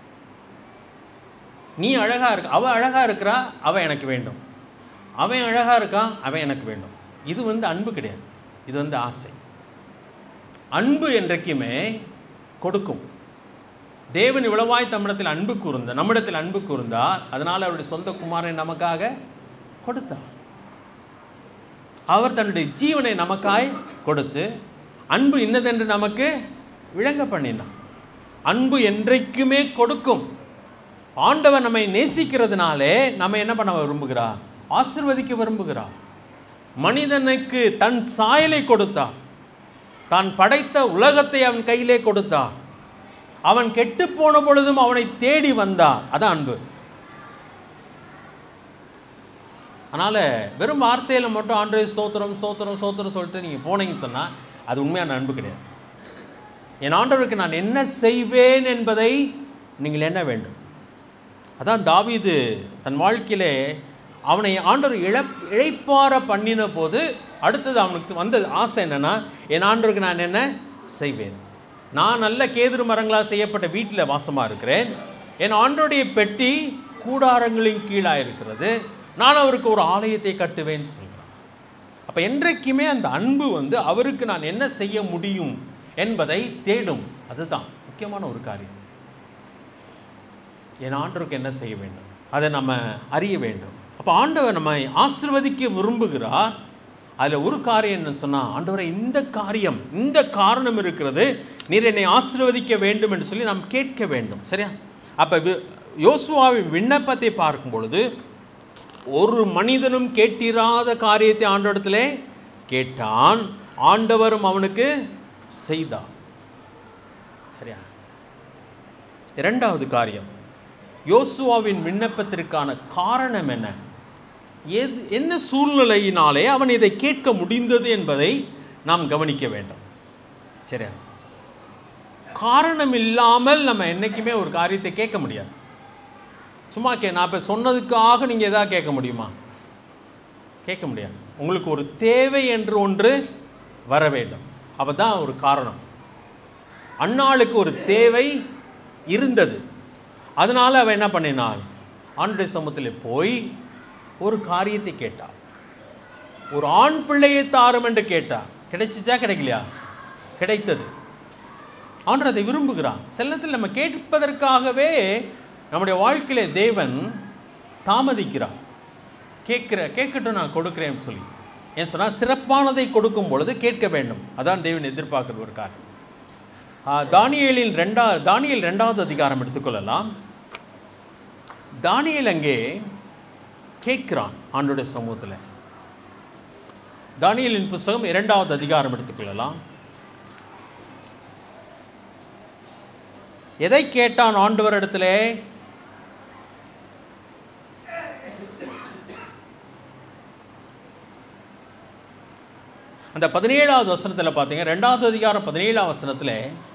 நீ அழகா இருக்க அவ அழகா இருக்கிறா அவ எனக்கு வேண்டும் அவன் அழகா இருக்கான் அவன் எனக்கு வேண்டும் இது வந்து அன்பு கிடையாது இது வந்து ஆசை அன்பு என்றைக்குமே கொடுக்கும் தேவன் இவ்வளவாய் தம்மிடத்தில் அன்பு கூர்ந்த நம்மிடத்தில் அன்பு கூர்ந்தார் அதனால் அவருடைய சொந்த குமாரனை நமக்காக கொடுத்தார் அவர் தன்னுடைய ஜீவனை நமக்காய் கொடுத்து அன்பு இன்னதென்று நமக்கு விளங்க பண்ணினார் அன்பு என்றைக்குமே கொடுக்கும் ஆண்டவர் நம்மை நேசிக்கிறதுனாலே நம்ம என்ன பண்ண விரும்புகிறார் ஆசிர்வதிக்க விரும்புகிறார் மனிதனுக்கு தன் சாயலை கொடுத்தார் தான் படைத்த உலகத்தை அவன் கையிலே கொடுத்தார் அவன் கெட்டு போன பொழுதும் அவனை தேடி வந்தார் அதான் அன்பு அதனால் வெறும் வார்த்தையில் மட்டும் ஆண்டே ஸ்தோத்திரம் ஸ்தோத்திரம் ஸ்தோத்திரம் சொல்லிட்டு நீங்கள் போனீங்கன்னு சொன்னால் அது உண்மையான அன்பு கிடையாது என் ஆண்டவருக்கு நான் என்ன செய்வேன் என்பதை நீங்கள் என்ன வேண்டும் அதான் தாவீது தன் வாழ்க்கையிலே அவனை ஆண்டவர் இழப் இழைப்பார பண்ணின போது அடுத்தது அவனுக்கு வந்த ஆசை என்னன்னா என் ஆண்டவருக்கு நான் என்ன செய்வேன் நான் நல்ல கேதுரு மரங்களால் செய்யப்பட்ட வீட்டில் வாசமாக இருக்கிறேன் என் ஆண்டோடைய பெட்டி கூடாரங்களின் கீழாக இருக்கிறது நான் அவருக்கு ஒரு ஆலயத்தை கட்டுவேன்னு சொல்கிறான் அப்போ என்றைக்குமே அந்த அன்பு வந்து அவருக்கு நான் என்ன செய்ய முடியும் என்பதை தேடும் அதுதான் முக்கியமான ஒரு காரியம் என் ஆண்டவருக்கு என்ன செய்ய வேண்டும் அதை நம்ம அறிய வேண்டும் அப்போ ஆண்டவர் நம்மை ஆசிர்வதிக்க விரும்புகிறார் அதில் ஒரு காரியம் என்ன சொன்னால் ஆண்டவரை இந்த காரியம் இந்த காரணம் இருக்கிறது நீர் என்னை ஆசீர்வதிக்க வேண்டும் என்று சொல்லி நாம் கேட்க வேண்டும் சரியா அப்போ வி- யோசுவாவின் விண்ணப்பத்தை பார்க்கும் பொழுது ஒரு மனிதனும் கேட்டிராத காரியத்தை ஆண்டவரிடத்திலே கேட்டான் ஆண்டவரும் அவனுக்கு செய்தார் சரியா இரண்டாவது காரியம் யோசுவாவின் விண்ணப்பத்திற்கான காரணம் என்ன எது என்ன சூழ்நிலையினாலே அவன் இதை கேட்க முடிந்தது என்பதை நாம் கவனிக்க வேண்டும் சரியா காரணம் இல்லாமல் நம்ம என்றைக்குமே ஒரு காரியத்தை கேட்க முடியாது சும்மா கே நான் இப்போ சொன்னதுக்காக நீங்கள் எதாவது கேட்க முடியுமா கேட்க முடியாது உங்களுக்கு ஒரு தேவை என்று ஒன்று வர வேண்டும் அப்போ தான் ஒரு காரணம் அன்னாளுக்கு ஒரு தேவை இருந்தது அதனால் அவன் என்ன பண்ணினாள் ஆண்டுடைய சமூகத்தில் போய் ஒரு காரியத்தை கேட்டாள் ஒரு ஆண் பிள்ளையை தாரும் என்று கேட்டா கிடைச்சிச்சா கிடைக்கலையா கிடைத்தது ஆண்டவர் அதை விரும்புகிறான் சில நேரத்தில் நம்ம கேட்பதற்காகவே நம்முடைய வாழ்க்கையில தேவன் தாமதிக்கிறான் கேட்குற கேட்கட்டும் நான் கொடுக்குறேன்னு சொல்லி ஏன் சொன்னால் சிறப்பானதை கொடுக்கும் பொழுது கேட்க வேண்டும் அதான் தேவன் எதிர்பார்க்கிற ஒரு காரியம் ஆ, தானியேலின் ரெண்டா தானியேல் ரெண்டாவது அதிகாரம் எடுத்துக்கொள்ளலாம் தானியேல் அங்கே கேட்கிறான் ஆண்டுடைய சமூகத்தில் தானியேலின் புஸ்தகம் இரண்டாவது அதிகாரம் எடுத்துக்கொள்ளலாம் எதை கேட்டான் ஆண்டவர் இடத்துல அந்த பதினேழாவது வசனத்தில் பார்த்தீங்க ரெண்டாவது அதிகாரம் பதினேழாவது வசனத்தில்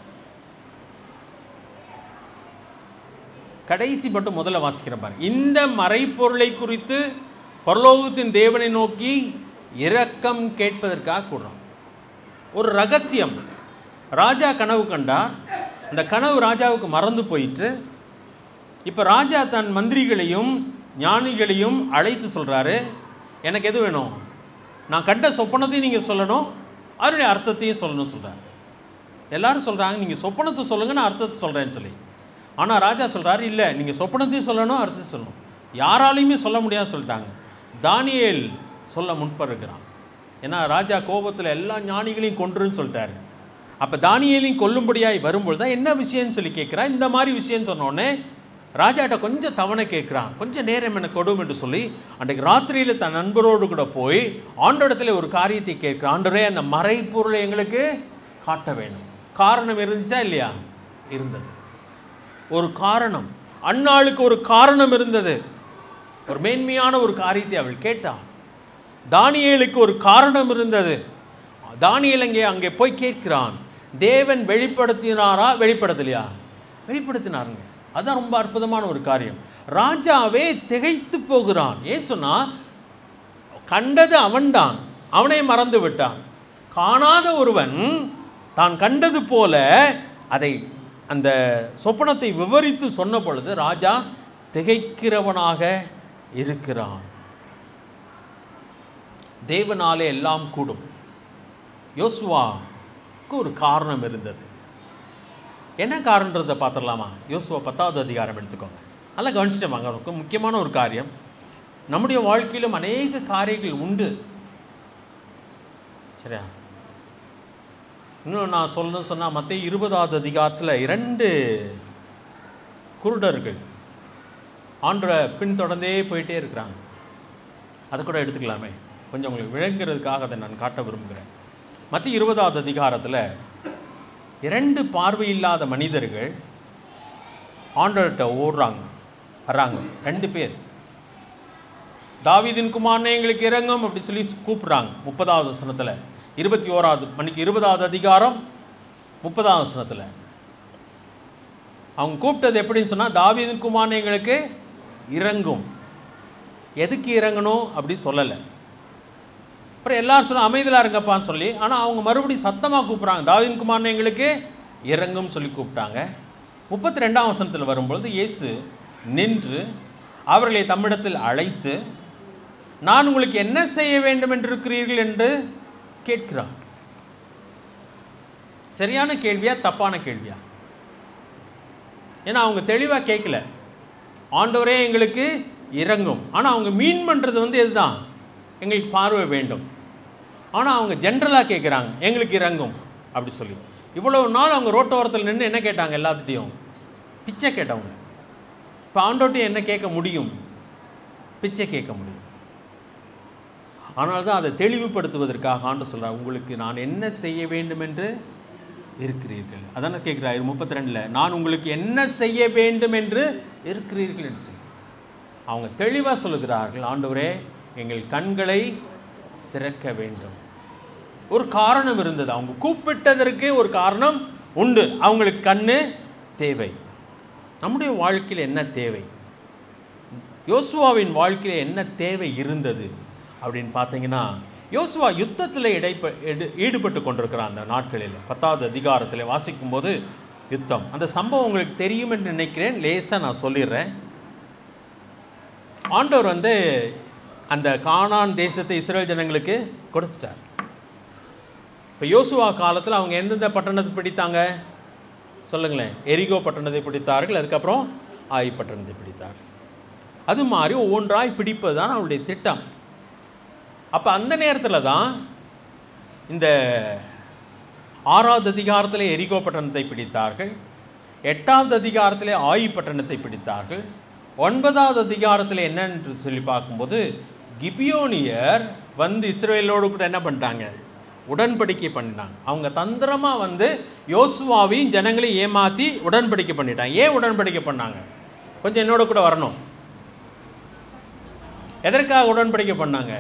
கடைசி மட்டும் முதல்ல வாசிக்கிற பாருங்க இந்த மறைப்பொருளை குறித்து பரலோகத்தின் தேவனை நோக்கி இரக்கம் கேட்பதற்காக கூடுறோம் ஒரு ரகசியம் ராஜா கனவு கண்டார் அந்த கனவு ராஜாவுக்கு மறந்து போயிட்டு இப்போ ராஜா தன் மந்திரிகளையும் ஞானிகளையும் அழைத்து சொல்கிறாரு எனக்கு எது வேணும் நான் கண்ட சொப்பனத்தையும் நீங்கள் சொல்லணும் அதனுடைய அர்த்தத்தையும் சொல்லணும் சொல்கிறார் எல்லாரும் சொல்கிறாங்க நீங்கள் சொப்பனத்தை சொல்லுங்க நான் அர்த்தத்தை சொல்கிறேன்னு சொல்லி ஆனால் ராஜா சொல்கிறாரு இல்லை நீங்கள் சொப்பனத்தையும் சொல்லணும் அர்த்தத்தை சொல்லணும் யாராலையுமே சொல்ல முடியாது சொல்லிட்டாங்க தானியேல் சொல்ல முற்படுகிறான் ஏன்னா ராஜா கோபத்தில் எல்லா ஞானிகளையும் கொன்றுன்னு சொல்லிட்டாரு அப்போ தானியேலையும் கொல்லும்படியாய் வரும்பொழுது தான் என்ன விஷயம்னு சொல்லி கேட்குறா இந்த மாதிரி விஷயம் சொன்னோடனே ராஜாட்ட கொஞ்சம் தவணை கேட்குறான் கொஞ்சம் நேரம் எனக்கு கொடும் என்று சொல்லி அன்றைக்கு ராத்திரியில் தன் நண்பரோடு கூட போய் ஆண்டோடத்தில் ஒரு காரியத்தை கேட்குறான் ஆண்டரே அந்த மறைப்பொருளை எங்களுக்கு காட்ட வேணும் காரணம் இருந்துச்சா இல்லையா இருந்தது ஒரு காரணம் அன்னாளுக்கு ஒரு காரணம் இருந்தது ஒரு மேன்மையான ஒரு காரியத்தை அவள் கேட்டாள் தானியேலுக்கு ஒரு காரணம் இருந்தது தானியேல் அங்கே அங்கே போய் கேட்கிறான் தேவன் வெளிப்படுத்தினாரா வெளிப்படுத்தலையா வெளிப்படுத்தினாருங்க அதான் ரொம்ப அற்புதமான ஒரு காரியம் ராஜாவே திகைத்து போகிறான் ஏன் சொன்னா கண்டது அவன்தான் அவனை மறந்து விட்டான் காணாத ஒருவன் தான் கண்டது போல அதை அந்த சொப்பனத்தை விவரித்து சொன்ன பொழுது ராஜா திகைக்கிறவனாக இருக்கிறான் தேவனாலே எல்லாம் கூடும் யோசுவாக்கு ஒரு காரணம் இருந்தது என்ன காரணன்றதை பார்த்துடலாமா யோசுவா பத்தாவது அதிகாரம் எடுத்துக்கோங்க நல்லா கவனிச்சிட்டோமாங்க ரொம்ப முக்கியமான ஒரு காரியம் நம்முடைய வாழ்க்கையிலும் அநேக காரியங்கள் உண்டு சரியா இன்னும் நான் சொல்லணும் சொன்னால் மற்ற இருபதாவது அதிகாரத்தில் இரண்டு குருடர்கள் ஆண்டரை பின்தொடர்ந்தே போயிட்டே இருக்கிறாங்க அதை கூட எடுத்துக்கலாமே கொஞ்சம் உங்களுக்கு விளங்குறதுக்காக அதை நான் காட்ட விரும்புகிறேன் மற்ற இருபதாவது அதிகாரத்தில் இரண்டு பார்வையில்லாத மனிதர்கள் ஆண்டவர்கிட்ட ஓடுறாங்க வர்றாங்க ரெண்டு பேர் தாவீதின் குமாரனே எங்களுக்கு இறங்கும் அப்படி சொல்லி கூப்பிடுறாங்க முப்பதாவது வசனத்தில் இருபத்தி ஓராவது மணிக்கு இருபதாவது அதிகாரம் முப்பதாவது வசனத்தில் அவங்க கூப்பிட்டது எப்படின்னு சொன்னால் தாவீதின் குமாரனே எங்களுக்கு இறங்கும் எதுக்கு இறங்கணும் அப்படி சொல்லலை அப்புறம் எல்லாரும் சொல்ல அமைதியாக இருங்கப்பான்னு சொல்லி ஆனால் அவங்க மறுபடியும் சத்தமாக கூப்பிட்றாங்க தாவீதின் குமாரன் எங்களுக்கு இறங்கும் சொல்லி கூப்பிட்டாங்க முப்பத்தி ரெண்டாம் வசனத்தில் வரும்பொழுது இயேசு நின்று அவர்களை தம்மிடத்தில் அழைத்து நான் உங்களுக்கு என்ன செய்ய வேண்டும் என்று இருக்கிறீர்கள் என்று கேட்கிறார் சரியான கேள்வியா தப்பான கேள்வியா ஏன்னா அவங்க தெளிவாக கேட்கல ஆண்டவரே எங்களுக்கு இறங்கும் ஆனால் அவங்க மீன் பண்ணுறது வந்து இதுதான் எங்களுக்கு பார்வை வேண்டும் ஆனால் அவங்க ஜென்ரலாக கேட்குறாங்க எங்களுக்கு இறங்கும் அப்படி சொல்லி இவ்வளவு நாள் அவங்க ரோட்டோரத்தில் நின்று என்ன கேட்டாங்க எல்லாத்துட்டையும் பிச்சை கேட்டவங்க இப்போ ஆண்டோட்டையும் என்ன கேட்க முடியும் பிச்சை கேட்க முடியும் ஆனால் தான் அதை தெளிவுபடுத்துவதற்காக ஆண்டு சொல்கிறார் உங்களுக்கு நான் என்ன செய்ய வேண்டும் என்று இருக்கிறீர்கள் அதானே கேட்குறாரு முப்பத்தி ரெண்டில் நான் உங்களுக்கு என்ன செய்ய வேண்டும் என்று இருக்கிறீர்கள் என்று சொல்லி அவங்க தெளிவாக சொல்லுகிறார்கள் ஆண்டவரே எங்கள் கண்களை திறக்க வேண்டும் ஒரு காரணம் இருந்தது அவங்க கூப்பிட்டதற்கு ஒரு காரணம் உண்டு அவங்களுக்கு கண்ணு தேவை நம்முடைய வாழ்க்கையில் என்ன தேவை யோசுவாவின் வாழ்க்கையில் என்ன தேவை இருந்தது அப்படின்னு பார்த்தீங்கன்னா யோசுவா யுத்தத்தில் இடைப்ப எடு- ஈடுபட்டு கொண்டிருக்கிறான் அந்த நாட்களில் பத்தாவது அதிகாரத்தில் வாசிக்கும்போது யுத்தம் அந்த சம்பவம் உங்களுக்கு தெரியும் என்று நினைக்கிறேன் லேசாக நான் சொல்லிடுறேன் ஆண்டவர் வந்து அந்த கானான் தேசத்தை இஸ்ரேல் ஜனங்களுக்கு கொடுத்துட்டார் இப்போ யோசுவா காலத்தில் அவங்க எந்தெந்த பட்டணத்தை பிடித்தாங்க சொல்லுங்களேன் எரிகோ பட்டணத்தை பிடித்தார்கள் அதுக்கப்புறம் ஆய் பட்டணத்தை பிடித்தார்கள் அது மாதிரி ஒவ்வொன்றாய் பிடிப்பது தான் அவருடைய திட்டம் அப்போ அந்த நேரத்தில் தான் இந்த ஆறாவது அதிகாரத்தில் எரிகோ பட்டணத்தை பிடித்தார்கள் எட்டாவது அதிகாரத்தில் ஆயி பட்டணத்தை பிடித்தார்கள் ஒன்பதாவது அதிகாரத்தில் என்னன்னு சொல்லி பார்க்கும்போது கிபியோனியர் வந்து இஸ்ரேலோடு கூட என்ன பண்ணிட்டாங்க உடன்படிக்கை பண்ணிட்டாங்க அவங்க தந்திரமாக வந்து யோசுவாவையும் ஜனங்களையும் ஏமாற்றி உடன்படிக்கை பண்ணிட்டாங்க ஏன் உடன்படிக்கை பண்ணாங்க கொஞ்சம் என்னோட கூட வரணும் எதற்காக உடன்படிக்கை பண்ணாங்க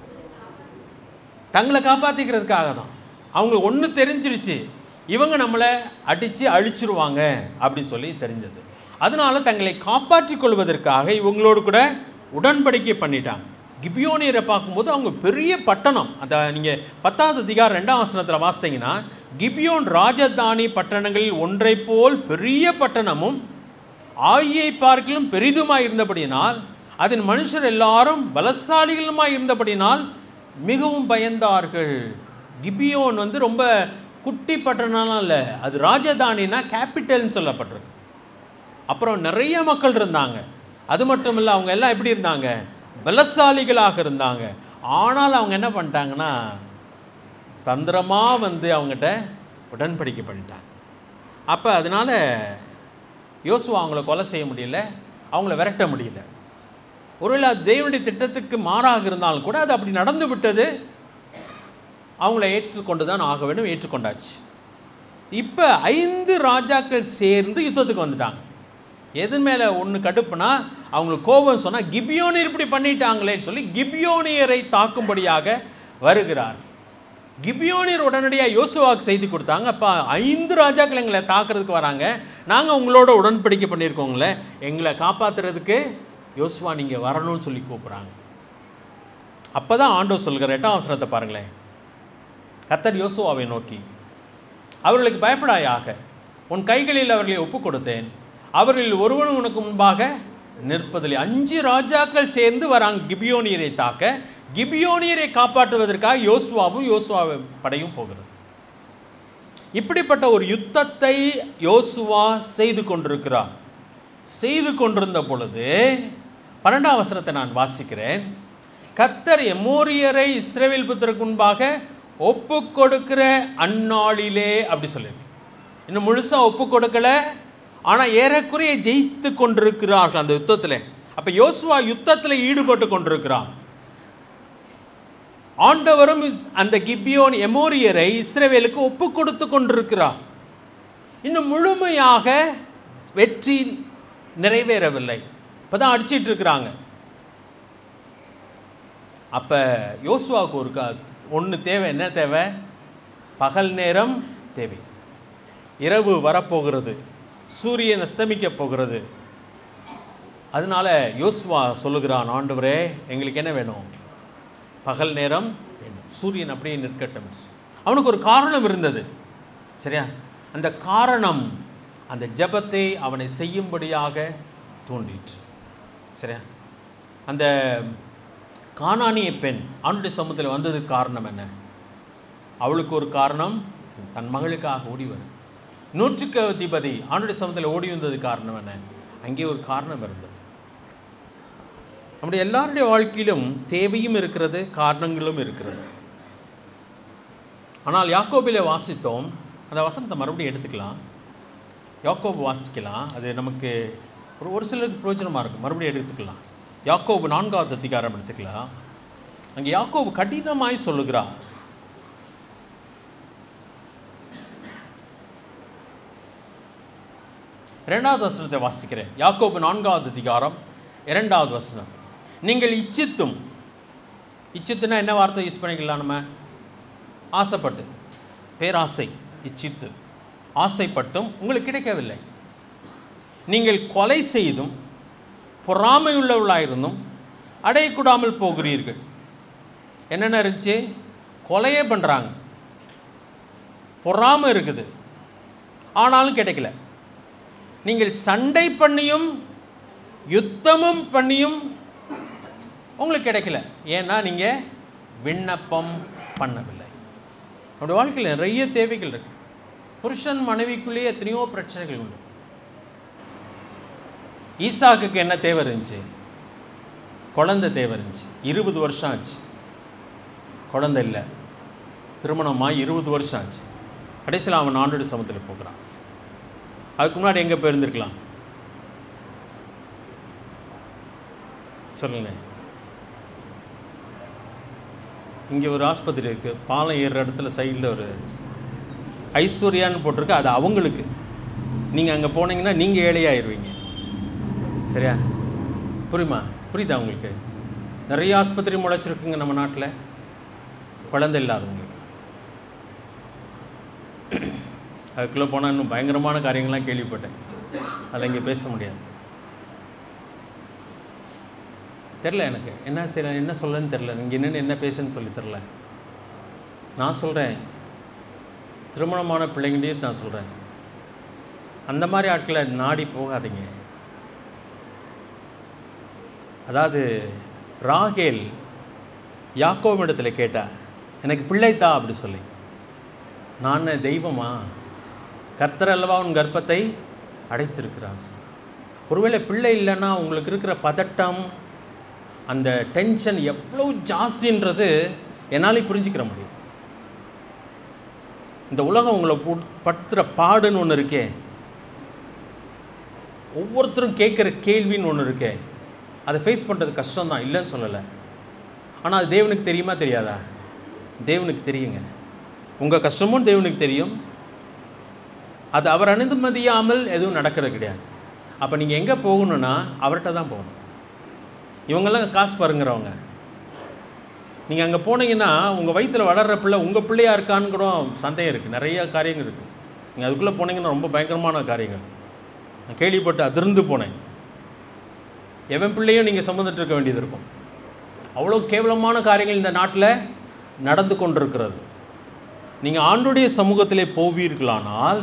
தங்களை காப்பாற்றிக்கிறதுக்காக தான் அவங்களுக்கு ஒன்று தெரிஞ்சிருச்சு இவங்க நம்மளை அடித்து அழிச்சிருவாங்க அப்படி சொல்லி தெரிஞ்சது அதனால தங்களை காப்பாற்றிக் கொள்வதற்காக இவங்களோடு கூட உடன்படிக்கை பண்ணிட்டாங்க கிபியோனியரை பார்க்கும்போது அவங்க பெரிய பட்டணம் அந்த நீங்கள் பத்தாவது அதிகாரம் ரெண்டாம் வசனத்தில் வாசித்தீங்கன்னா கிபியோன் ராஜதானி பட்டணங்களில் ஒன்றை போல் பெரிய பட்டணமும் ஆயியை பார்க்கிலும் பெரிதுமாய் இருந்தபடியினால் அதன் மனுஷர் எல்லாரும் பலசாலிகளுமாய் இருந்தபடியினால் மிகவும் பயந்தார்கள் கிபியோன் வந்து ரொம்ப குட்டி பட்டணம்லாம் இல்லை அது ராஜதானினா கேபிட்டல்னு சொல்லப்பட்டிருக்கு அப்புறம் நிறைய மக்கள் இருந்தாங்க அது மட்டும் இல்லை அவங்க எல்லாம் எப்படி இருந்தாங்க பலசாலிகளாக இருந்தாங்க ஆனால் அவங்க என்ன பண்ணிட்டாங்கன்னா தந்திரமாக வந்து அவங்ககிட்ட உடன்படிக்கை பண்ணிட்டாங்க அப்போ அதனால் யோசுவா அவங்கள கொலை செய்ய முடியல அவங்கள விரட்ட முடியல ஒருவேளை அது தேவனுடைய திட்டத்துக்கு மாறாக இருந்தாலும் கூட அது அப்படி நடந்து விட்டது அவங்கள ஏற்றுக்கொண்டு தான் ஆக வேண்டும் ஏற்றுக்கொண்டாச்சு இப்போ ஐந்து ராஜாக்கள் சேர்ந்து யுத்தத்துக்கு வந்துட்டாங்க எது மேலே ஒன்று கடுப்புனா அவங்களுக்கு கோபம் சொன்னால் கிபியோனியர் இப்படி பண்ணிட்டாங்களேன்னு சொல்லி கிபியோனியரை தாக்கும்படியாக வருகிறார் கிபியோனியர் உடனடியாக யோசுவாவுக்கு செய்தி கொடுத்தாங்க அப்போ ஐந்து ராஜாக்கள் எங்களை தாக்குறதுக்கு வராங்க நாங்கள் உங்களோட உடன்படிக்கை பண்ணியிருக்கோங்களே எங்களை காப்பாற்றுறதுக்கு யோசுவா நீங்கள் வரணும்னு சொல்லி கூப்பிட்றாங்க அப்போ தான் ஆண்டோ சொல்கிற எட்டாம் அவசரத்தை பாருங்களேன் கத்தர் யோசுவாவை நோக்கி அவர்களுக்கு பயப்படாயாக உன் கைகளில் அவர்களை ஒப்புக் கொடுத்தேன் அவர்களில் ஒருவன் உனக்கு முன்பாக நிற்பதில்லை அஞ்சு ராஜாக்கள் சேர்ந்து வராங்க கிபியோனியரை தாக்க கிபியோனியரை காப்பாற்றுவதற்காக யோசுவாவும் யோசுவா படையும் போகிறது இப்படிப்பட்ட ஒரு யுத்தத்தை யோசுவா செய்து கொண்டிருக்கிறார் செய்து கொண்டிருந்த பொழுது பன்னெண்டாம் வசனத்தை நான் வாசிக்கிறேன் கத்தர் எமோரியரை இஸ்ரேவேல் புத்தருக்கு முன்பாக ஒப்பு கொடுக்கிற அந்நாளிலே அப்படி சொல்லியிருக்கு இன்னும் முழுசாக ஒப்பு கொடுக்கல ஆனால் ஏறக்குறைய ஜெயித்து கொண்டிருக்கிறார்கள் அந்த யுத்தத்தில் அப்போ யோசுவா யுத்தத்தில் ஈடுபட்டு கொண்டிருக்கிறான் ஆண்டவரும் இஸ்- அந்த கிபியோன் எமோரியரை இஸ்ரவேலுக்கு ஒப்பு கொடுத்து கொண்டிருக்கிறார் இன்னும் முழுமையாக வெற்றி நிறைவேறவில்லை இப்பதான் அடிச்சிட்டு இருக்கிறாங்க அப்ப யோசுவாவுக்கு ஒரு கா ஒன்று தேவை என்ன தேவை பகல் நேரம் தேவை இரவு வரப்போகிறது சூரியன் அஸ்தமிக்க போகிறது அதனால யோசுவா சொல்லுகிறான் ஆண்டவரே எங்களுக்கு என்ன வேணும் பகல் நேரம் வேண்டும் சூரியன் அப்படியே நிற்கட்டும் அவனுக்கு ஒரு காரணம் இருந்தது சரியா அந்த காரணம் அந்த ஜெபத்தை அவனை செய்யும்படியாக தூண்டிற்று சரியா அந்த கானானிய பெண் அவனுடைய சமூகத்தில் வந்ததுக்கு காரணம் என்ன அவளுக்கு ஒரு காரணம் தன் மகளுக்காக ஓடி வரும் நூற்றுக்கு அதிபதி அவனுடைய சமூகத்தில் ஓடி வந்தது காரணம் என்ன அங்கே ஒரு காரணம் இருந்தது நம்முடைய எல்லாருடைய வாழ்க்கையிலும் தேவையும் இருக்கிறது காரணங்களும் இருக்கிறது ஆனால் யாக்கோபிலே வாசித்தோம் அந்த வசனத்தை மறுபடியும் எடுத்துக்கலாம் யாக்கோபு வாசிக்கலாம் அது நமக்கு ஒரு ஒரு சிலருக்கு பிரயோஜனமாக இருக்கும் மறுபடியும் எடுத்துக்கலாம் யாக்கோபு நான்காவது அதிகாரம் எடுத்துக்கலாம் அங்கே யாக்கோபு கடினமாய் சொல்லுகிறார் இரண்டாவது வசனத்தை வாசிக்கிறேன் யாக்கோபு நான்காவது அதிகாரம் இரண்டாவது வசனம் நீங்கள் இச்சித்தும் இச்சித்துனா என்ன வார்த்தை யூஸ் பண்ணிக்கலாம் நம்ம ஆசைப்பட்டு பேராசை இச்சித்து ஆசைப்பட்டும் உங்களுக்கு கிடைக்கவில்லை நீங்கள் கொலை செய்தும் பொறாமையுள்ளவர்களாயிருந்தும் அடையக்கூடாமல் போகிறீர்கள் என்னென்ன இருந்துச்சு கொலையே பண்ணுறாங்க பொறாமை இருக்குது ஆனாலும் கிடைக்கல நீங்கள் சண்டை பண்ணியும் யுத்தமும் பண்ணியும் உங்களுக்கு கிடைக்கல ஏன்னா நீங்கள் விண்ணப்பம் பண்ணவில்லை நம்முடைய வாழ்க்கையில் நிறைய தேவைகள் இருக்கு புருஷன் மனைவிக்குள்ளேயே எத்தனையோ பிரச்சனைகள் உண்டு ஈசாக்குக்கு என்ன தேவை இருந்துச்சு குழந்தை தேவை இருந்துச்சு இருபது வருஷம் ஆச்சு குழந்தை இல்லை திருமணமாக இருபது வருஷம் ஆச்சு கடைசியில் அவன் ஆண்டோட சமத்தில் போகிறான் அதுக்கு முன்னாடி எங்கே போயிருந்திருக்கலாம் சொல்லுங்க இங்கே ஒரு ஆஸ்பத்திரி இருக்குது பாலம் ஏறுற இடத்துல சைடில் ஒரு ஐஸ்வர்யான்னு போட்டிருக்கு அது அவங்களுக்கு நீங்கள் அங்கே போனீங்கன்னா நீங்கள் ஏழையாயிருவீங்க சரியா புரியுமா புரியுதா உங்களுக்கு நிறைய ஆஸ்பத்திரி முளைச்சிருக்குங்க நம்ம நாட்டில் குழந்தை இல்லாதவங்களுக்கு அதுக்குள்ளே போனால் இன்னும் பயங்கரமான காரியங்கள்லாம் கேள்விப்பட்டேன் அதில் இங்கே பேச முடியாது தெரில எனக்கு என்ன செய்ய என்ன சொல்லன்னு தெரில நீங்கள் என்னென்னு என்ன பேசுன்னு சொல்லி தெரில நான் சொல்கிறேன் திருமணமான பிள்ளைங்களையும் நான் சொல்கிறேன் அந்த மாதிரி ஆட்களை நாடி போகாதீங்க அதாவது ராகேல் யாக்கோவின் இடத்துல கேட்டா எனக்கு பிள்ளைத்தா அப்படி சொல்லி நான் தெய்வமா கர்த்தர் அல்லவா உன் கர்ப்பத்தை அடைத்திருக்கிறான் ஒருவேளை பிள்ளை இல்லைன்னா உங்களுக்கு இருக்கிற பதட்டம் அந்த டென்ஷன் எவ்வளோ ஜாஸ்தின்றது என்னால் புரிஞ்சுக்கிற முடியும் இந்த உலகம் உங்களை பு- படுத்துகிற பாடுன்னு ஒன்று இருக்கே ஒவ்வொருத்தரும் கேட்குற கேள்வின்னு ஒன்று இருக்கே அதை ஃபேஸ் பண்ணுறது கஷ்டம்தான் இல்லைன்னு சொல்லலை ஆனால் அது தேவனுக்கு தெரியுமா தெரியாதா தேவனுக்கு தெரியுங்க உங்கள் கஷ்டமும் தேவனுக்கு தெரியும் அது அவர் அனுமதியாமல் எதுவும் நடக்கிறது கிடையாது அப்போ நீங்கள் எங்கே போகணுன்னா அவர்கிட்ட தான் போகணும் இவங்கெல்லாம் காசு பாருங்கிறவங்க நீங்கள் அங்கே போனீங்கன்னா உங்கள் வயித்துல வளர்கிற பிள்ளை உங்கள் பிள்ளையா இருக்கான்னு கூட சந்தேகம் இருக்குது நிறைய காரியங்கள் இருக்குது நீங்கள் அதுக்குள்ளே போனீங்கன்னா ரொம்ப பயங்கரமான காரியங்கள் நான் கேள்விப்பட்டு அதிர்ந்து போனேன் எவன் பிள்ளையும் நீங்கள் சுமந்துட்டு இருக்க வேண்டியது இருக்கும் அவ்வளோ கேவலமான காரியங்கள் இந்த நாட்டில் நடந்து கொண்டிருக்கிறது நீங்கள் ஆண்டுடைய சமூகத்திலே போவீர்களானால்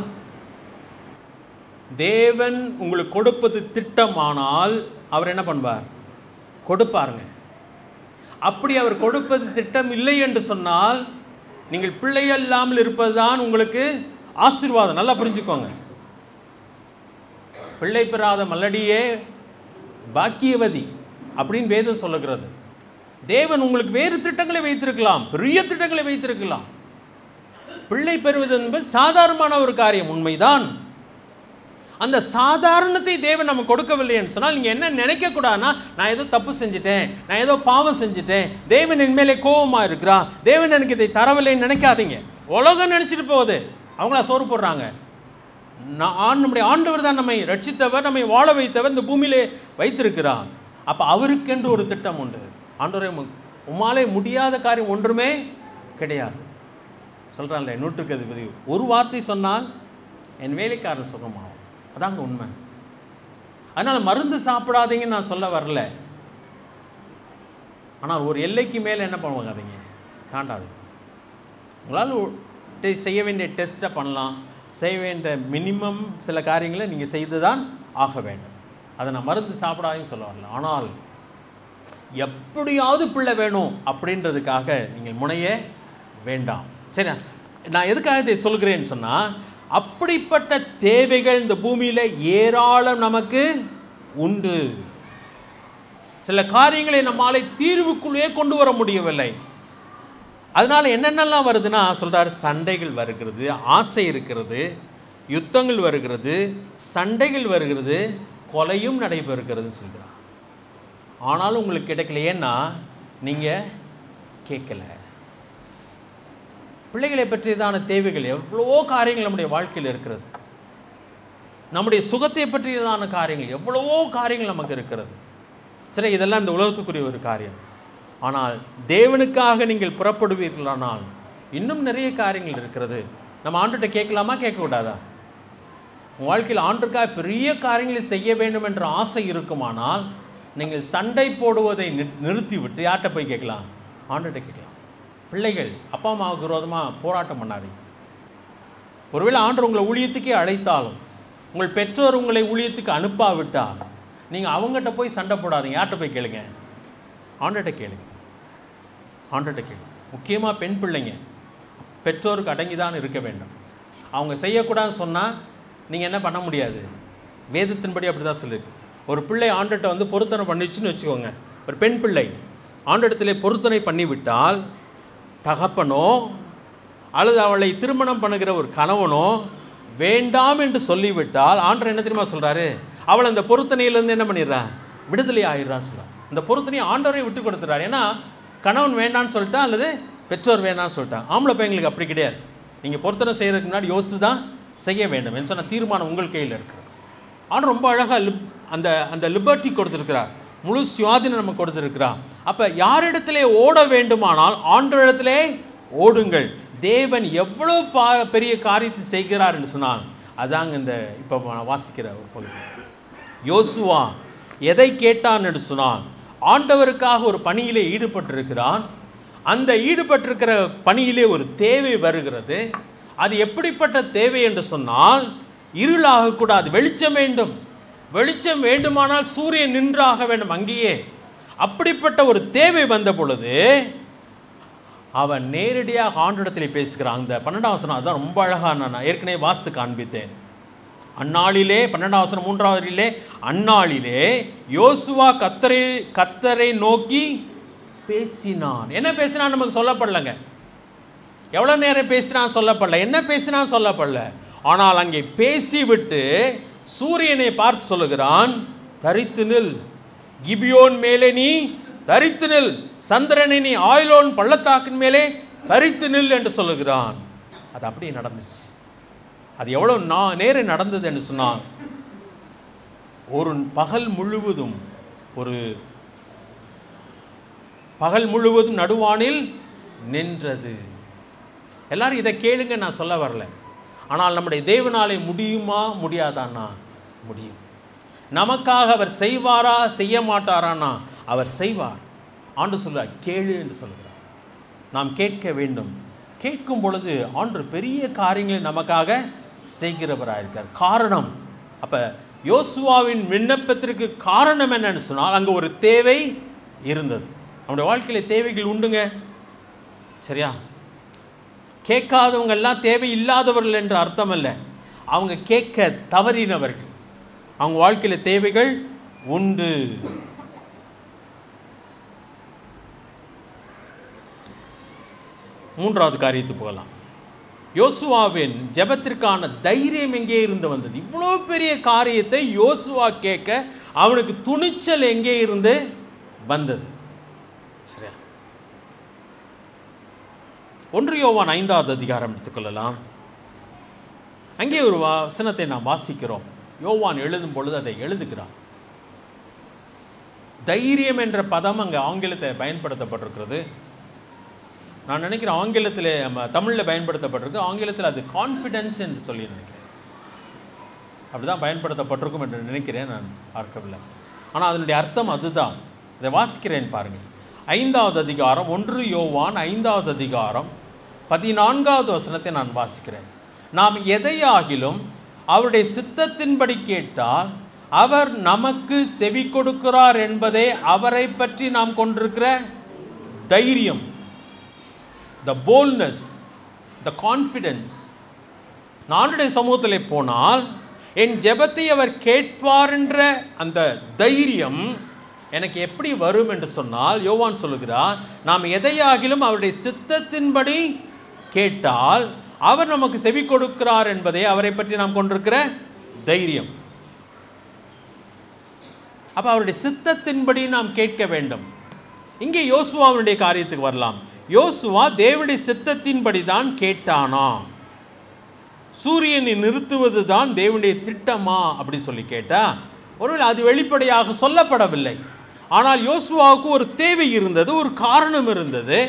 தேவன் உங்களுக்கு கொடுப்பது திட்டமானால் அவர் என்ன பண்ணுவார் கொடுப்பாருங்க அப்படி அவர் கொடுப்பது திட்டம் இல்லை என்று சொன்னால் நீங்கள் பிள்ளை இல்லாமல் இருப்பதுதான் உங்களுக்கு ஆசீர்வாதம் நல்லா புரிஞ்சுக்கோங்க பிள்ளை பெறாத மல்லடியே பாக்கியவதி அப்படின்னு வேதம் சொல்லுகிறது தேவன் உங்களுக்கு வேறு திட்டங்களை வைத்திருக்கலாம் பெரிய திட்டங்களை வைத்திருக்கலாம் பிள்ளை பெறுவது என்பது சாதாரணமான ஒரு காரியம் உண்மைதான் அந்த சாதாரணத்தை தேவன் நம்ம கொடுக்கவில்லைன்னு சொன்னால் நீங்கள் என்ன நினைக்கக்கூடாதுன்னா நான் ஏதோ தப்பு செஞ்சுட்டேன் நான் ஏதோ பாவம் செஞ்சுட்டேன் தேவன் என் மேலே கோபமாக இருக்கிறா தேவன் எனக்கு இதை தரவில்லைன்னு நினைக்காதீங்க உலகம் நினச்சிட்டு போகுது அவங்களா சோறு போடுறாங்க நான் ஆண் நம்முடைய ஆண்டவர் தான் நம்மை ரட்சித்தவர் நம்மை வாழ வைத்தவர் இந்த பூமியிலே வைத்திருக்கிறார் அப்போ அவருக்கென்று ஒரு திட்டம் உண்டு ஆண்டவரே உம- உம்மாலே முடியாத காரியம் ஒன்றுமே கிடையாது சொல்கிறான்ல நூற்றுக்கு அதிபதி ஒரு வார்த்தை சொன்னால் என் வேலைக்காரன் சுகமாகும் அதாங்க உண்மை அதனால் மருந்து சாப்பிடாதீங்கன்னு நான் சொல்ல வரல ஆனால் ஒரு எல்லைக்கு மேலே என்ன பண்ணுவாங்க தாண்டாது உங்களால் ஒ- டெ- செய்ய வேண்டிய டெஸ்ட்டை பண்ணலாம் செய்ய வேண்டிய மினிமம் சில காரியங்களை நீங்கள் செய்து தான் ஆக வேண்டும் அதை நான் மருந்து சாப்பிடாதீங்கன்னு சொல்ல வரல ஆனால் எப்படியாவது பிள்ளை வேணும் அப்படின்றதுக்காக நீங்கள் முனைய வேண்டாம் சரி நான் எதுக்காக இதை சொல்கிறேன்னு சொன்னால் அப்படிப்பட்ட தேவைகள் இந்த பூமியில் ஏராளம் நமக்கு உண்டு சில காரியங்களை நம்மாலே தீர்வுக்குள்ளே கொண்டு வர முடியவில்லை அதனால என்னென்னலாம் வருதுன்னா சொல்றாரு சண்டைகள் வருகிறது ஆசை இருக்கிறது யுத்தங்கள் வருகிறது சண்டைகள் வருகிறது கொலையும் நடைபெறுகிறதுன்னு சொல்கிறார் ஆனாலும் உங்களுக்கு கிடைக்கல ஏன்னா நீங்கள் கேட்கல பிள்ளைகளை பற்றியதான தேவைகள் எவ்வளவோ காரியங்கள் நம்முடைய வாழ்க்கையில் இருக்கிறது நம்முடைய சுகத்தை பற்றியதான காரியங்கள் எவ்வளவோ காரியங்கள் நமக்கு இருக்கிறது சரி இதெல்லாம் இந்த உலகத்துக்குரிய ஒரு காரியம் ஆனால் தேவனுக்காக நீங்கள் புறப்படுவீர்களானால் இன்னும் நிறைய காரியங்கள் இருக்கிறது நம்ம ஆண்டுகிட்ட கேட்கலாமா கேட்கக்கூடாதா உங்கள் வாழ்க்கையில் ஆண்டுக்காக பெரிய காரியங்களை செய்ய வேண்டும் என்ற ஆசை இருக்குமானால் நீங்கள் சண்டை போடுவதை நிறு- நிறுத்திவிட்டு யார்கிட்ட போய் கேட்கலாம் ஆண்டுகிட்ட கேட்கலாம் பிள்ளைகள் அப்பா அம்மாவுக்கு விரோதமாக போராட்டம் பண்ணாதீங்க ஒருவேளை ஆண்டு உங்களை ஊழியத்துக்கே அழைத்தாலும் உங்கள் பெற்றோர் உங்களை ஊழியத்துக்கு அனுப்பாவிட்டால் நீங்கள் அவங்ககிட்ட போய் சண்டை போடாதீங்க யார்கிட்ட போய் கேளுங்க ஆண்டுகிட்ட கேளுங்க ஆண்டுகிட்ட கேளுங்க முக்கியமாக பெண் பிள்ளைங்க பெற்றோருக்கு அடங்கி தான் இருக்க வேண்டும் அவங்க செய்யக்கூடாதுன்னு சொன்னால் நீங்கள் என்ன பண்ண முடியாது வேதத்தின்படி அப்படி தான் சொல்லியிருக்கு ஒரு பிள்ளை ஆண்டுகிட்ட வந்து பொருத்தனை பண்ணிச்சுன்னு வச்சுக்கோங்க ஒரு பெண் பிள்ளை ஆண்டிடத்திலே பொருத்தனை பண்ணிவிட்டால் தகப்பனோ அல்லது அவளை திருமணம் பண்ணுகிற ஒரு கணவனோ வேண்டாம் என்று சொல்லிவிட்டால் ஆண்டர் என்ன தெரியுமா சொல்றாரு அவள் அந்த பொருத்தனையிலேருந்து என்ன பண்ணிடுறா விடுதலை ஆயிடுறான்னு சொல்றார் இந்த பொருத்தனையை ஆண்டவரை விட்டு கொடுத்துறாரு ஏன்னா கணவன் வேண்டான்னு சொல்லிட்டா அல்லது பெற்றோர் வேண்டாம்னு சொல்லிட்டா ஆம்பளை பையங்களுக்கு அப்படி கிடையாது நீங்கள் பொருத்தனை செய்கிறதுக்கு முன்னாடி யோசித்து தான் செய்ய வேண்டும் என்று சொன்ன தீர்மானம் உங்கள் கையில் இருக்குது ஆனால் ரொம்ப அழகாக லிப் அந்த அந்த லிபர்ட்டி கொடுத்துருக்கிறார் முழு சுயாதீனம் நம்ம கொடுத்துருக்கிறார் அப்போ யாரிடத்திலே ஓட வேண்டுமானால் ஆண்டவரிடத்திலே ஓடுங்கள் தேவன் எவ்வளோ பா பெரிய காரியத்தை செய்கிறார் என்று சொன்னால் அதாங்க இந்த இப்போ நான் வாசிக்கிற ஒரு பகுதி யோசுவா எதை கேட்டான் என்று சொன்னால் ஆண்டவருக்காக ஒரு பணியிலே ஈடுபட்டிருக்கிறான் அந்த ஈடுபட்டிருக்கிற பணியிலே ஒரு தேவை வருகிறது அது எப்படிப்பட்ட தேவை என்று சொன்னால் இருளாக கூடாது வெளிச்சம் வேண்டும் வெளிச்சம் வேண்டுமானால் சூரியன் நின்றாக வேண்டும் அங்கேயே அப்படிப்பட்ட ஒரு தேவை வந்த பொழுது அவன் நேரடியாக ஆண்டிடத்தில் பேசுகிறான் அந்த பன்னெண்டாம் வசனம் அதான் ரொம்ப அழகாக நான் ஏற்கனவே வாஸ்து காண்பித்தேன் அந்நாளிலே பன்னெண்டாம் வசனம் மூன்றாவதிலே அந்நாளிலே யோசுவா கத்தரை கத்தரை நோக்கி பேசினான் என்ன பேசினான் நமக்கு சொல்லப்படலைங்க எவ்வளோ நேரம் பேசினான் சொல்லப்படல என்ன பேசினான் சொல்லப்படல ஆனால் அங்கே பேசிவிட்டு சூரியனை பார்த்து சொல்லுகிறான் தரித்து நில் கிபியோன் மேலே நீ தரித்து நில் சந்திரனை நீ ஆயிலோன் பள்ளத்தாக்கின் மேலே தரித்து நில் என்று சொல்லுகிறான் அது அப்படியே நடந்துச்சு அது எவ்வளோ நா நேரம் நடந்தது என்று சொன்னால் ஒரு பகல் முழுவதும் ஒரு பகல் முழுவதும் நடுவானில் நின்றது எல்லாரும் இதை கேளுங்க நான் சொல்ல வரல ஆனால் நம்முடைய தேவனாலே முடியுமா முடியாதானா முடியும் நமக்காக அவர் செய்வாரா செய்ய மாட்டாரானா அவர் செய்வார் ஆண்டு சொல்றார் கேளு என்று சொல்கிறார் நாம் கேட்க வேண்டும் கேட்கும் பொழுது ஆண்டு பெரிய காரியங்களை நமக்காக செய்கிறவராக இருக்கார் காரணம் அப்போ யோசுவாவின் விண்ணப்பத்திற்கு காரணம் என்னன்னு சொன்னால் அங்கே ஒரு தேவை இருந்தது நம்முடைய வாழ்க்கையில் தேவைகள் உண்டுங்க சரியா கேட்காதவங்க எல்லாம் தேவை இல்லாதவர்கள் என்று அர்த்தம் அல்ல அவங்க கேட்க தவறினவர்கள் அவங்க வாழ்க்கையில் தேவைகள் உண்டு மூன்றாவது காரியத்துக்கு போகலாம் யோசுவாவின் ஜெபத்திற்கான தைரியம் எங்கே இருந்து வந்தது இவ்வளோ பெரிய காரியத்தை யோசுவா கேட்க அவனுக்கு துணிச்சல் எங்கே இருந்து வந்தது சரியா ஒன்று யோவான் ஐந்தாவது அதிகாரம் எடுத்துக்கொள்ளலாம் அங்கே ஒரு வசனத்தை நாம் வாசிக்கிறோம் யோவான் எழுதும் பொழுது அதை எழுதுகிறான் தைரியம் என்ற பதம் அங்கே ஆங்கிலத்தில் பயன்படுத்தப்பட்டிருக்கிறது நான் நினைக்கிறேன் ஆங்கிலத்தில் நம்ம தமிழில் பயன்படுத்தப்பட்டிருக்கு ஆங்கிலத்தில் அது கான்ஃபிடென்ஸ் என்று சொல்லி நினைக்கிறேன் அப்படிதான் பயன்படுத்தப்பட்டிருக்கும் என்று நினைக்கிறேன் நான் பார்க்கவில்லை ஆனால் அதனுடைய அர்த்தம் அதுதான் இதை வாசிக்கிறேன் பாருங்கள் ஐந்தாவது அதிகாரம் ஒன்று யோவான் ஐந்தாவது அதிகாரம் பதினான்காவது வசனத்தை நான் வாசிக்கிறேன் நாம் எதையாகிலும் அவருடைய சித்தத்தின்படி கேட்டால் அவர் நமக்கு செவி கொடுக்கிறார் என்பதே அவரை பற்றி நாம் கொண்டிருக்கிற தைரியம் த போல்னஸ் த கான்ஃபிடென்ஸ் நானுடைய சமூகத்தில் போனால் என் ஜெபத்தை அவர் கேட்பார் என்ற அந்த தைரியம் எனக்கு எப்படி வரும் என்று சொன்னால் யோவான் சொல்லுகிறார் நாம் எதையாகிலும் அவருடைய சித்தத்தின்படி கேட்டால் அவர் நமக்கு செவி கொடுக்கிறார் என்பதே அவரை பற்றி நாம் கொண்டிருக்கிற தைரியம் அப்போ அவருடைய சித்தத்தின்படி நாம் கேட்க வேண்டும் இங்கே யோசுவாவுடைய காரியத்துக்கு வரலாம் யோசுவா தேவனுடைய சித்தத்தின்படி தான் கேட்டானா சூரியனை நிறுத்துவது தான் தேவனுடைய திட்டமா அப்படி சொல்லி கேட்டா ஒருவேளை அது வெளிப்படையாக சொல்லப்படவில்லை ஆனால் யோசுவாவுக்கு ஒரு தேவை இருந்தது ஒரு காரணம் இருந்தது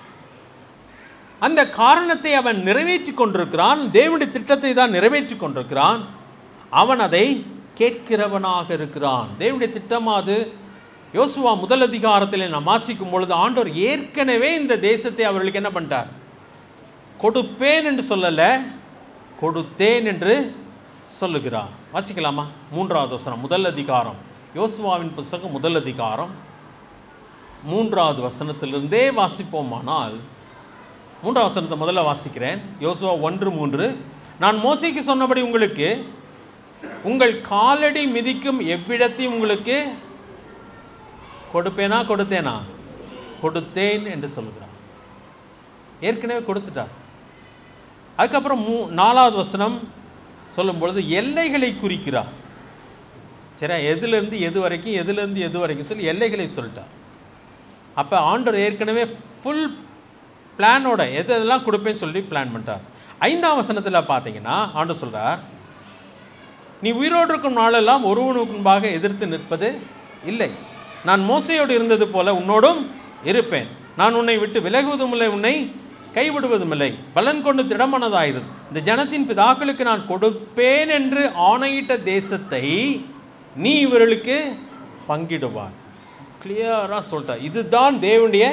அந்த காரணத்தை அவன் நிறைவேற்றி கொண்டிருக்கிறான் தேவனுடைய திட்டத்தை தான் நிறைவேற்றி கொண்டிருக்கிறான் அவன் அதை கேட்கிறவனாக இருக்கிறான் தேவனுடைய திட்டம் அது யோசுவா முதல் அதிகாரத்தில் நாம் வாசிக்கும் பொழுது ஆண்டவர் ஏற்கனவே இந்த தேசத்தை அவர்களுக்கு என்ன பண்ணிட்டார் கொடுப்பேன் என்று சொல்லலை கொடுத்தேன் என்று சொல்லுகிறார் வாசிக்கலாமா மூன்றாவது வசனம் முதல் அதிகாரம் யோசுவாவின் புஸ்தகம் முதல் அதிகாரம் மூன்றாவது வசனத்திலிருந்தே வாசிப்போமானால் மூன்றாவது வசனத்தை முதல்ல வாசிக்கிறேன் யோசுவா ஒன்று மூன்று நான் மோசைக்கு சொன்னபடி உங்களுக்கு உங்கள் காலடி மிதிக்கும் எவ்விடத்தையும் உங்களுக்கு கொடுப்பேனா கொடுத்தேனா கொடுத்தேன் என்று சொல்கிறான் ஏற்கனவே கொடுத்துட்டார் அதுக்கப்புறம் மூ நாலாவது வசனம் சொல்லும் பொழுது எல்லைகளை குறிக்கிறார் சரியா எதுலேருந்து எது வரைக்கும் எதுலேருந்து எது வரைக்கும் சொல்லி எல்லைகளை சொல்லிட்டார் அப்போ ஆண்டவர் ஏற்கனவே ஃபுல் பிளானோட எது எதெல்லாம் கொடுப்பேன்னு சொல்லி பிளான் பண்ணிட்டார் ஐந்தாம் வசனத்தில் பார்த்தீங்கன்னா ஆண்டவர் சொல்கிறார் நீ உயிரோடு இருக்கும் நாளெல்லாம் ஒருவனுக்கு முன்பாக எதிர்த்து நிற்பது இல்லை நான் மோசையோடு இருந்தது போல உன்னோடும் இருப்பேன் நான் உன்னை விட்டு விலகுவதும் இல்லை உன்னை கைவிடுவதும் இல்லை பலன் கொண்டு திடமானதாயிரு இந்த ஜனத்தின் பிதாக்களுக்கு நான் கொடுப்பேன் என்று ஆணையிட்ட தேசத்தை நீ இவர்களுக்கு பங்கிடுவார் கிளியராக சொல்லிட்டார் இதுதான் தேவனுடைய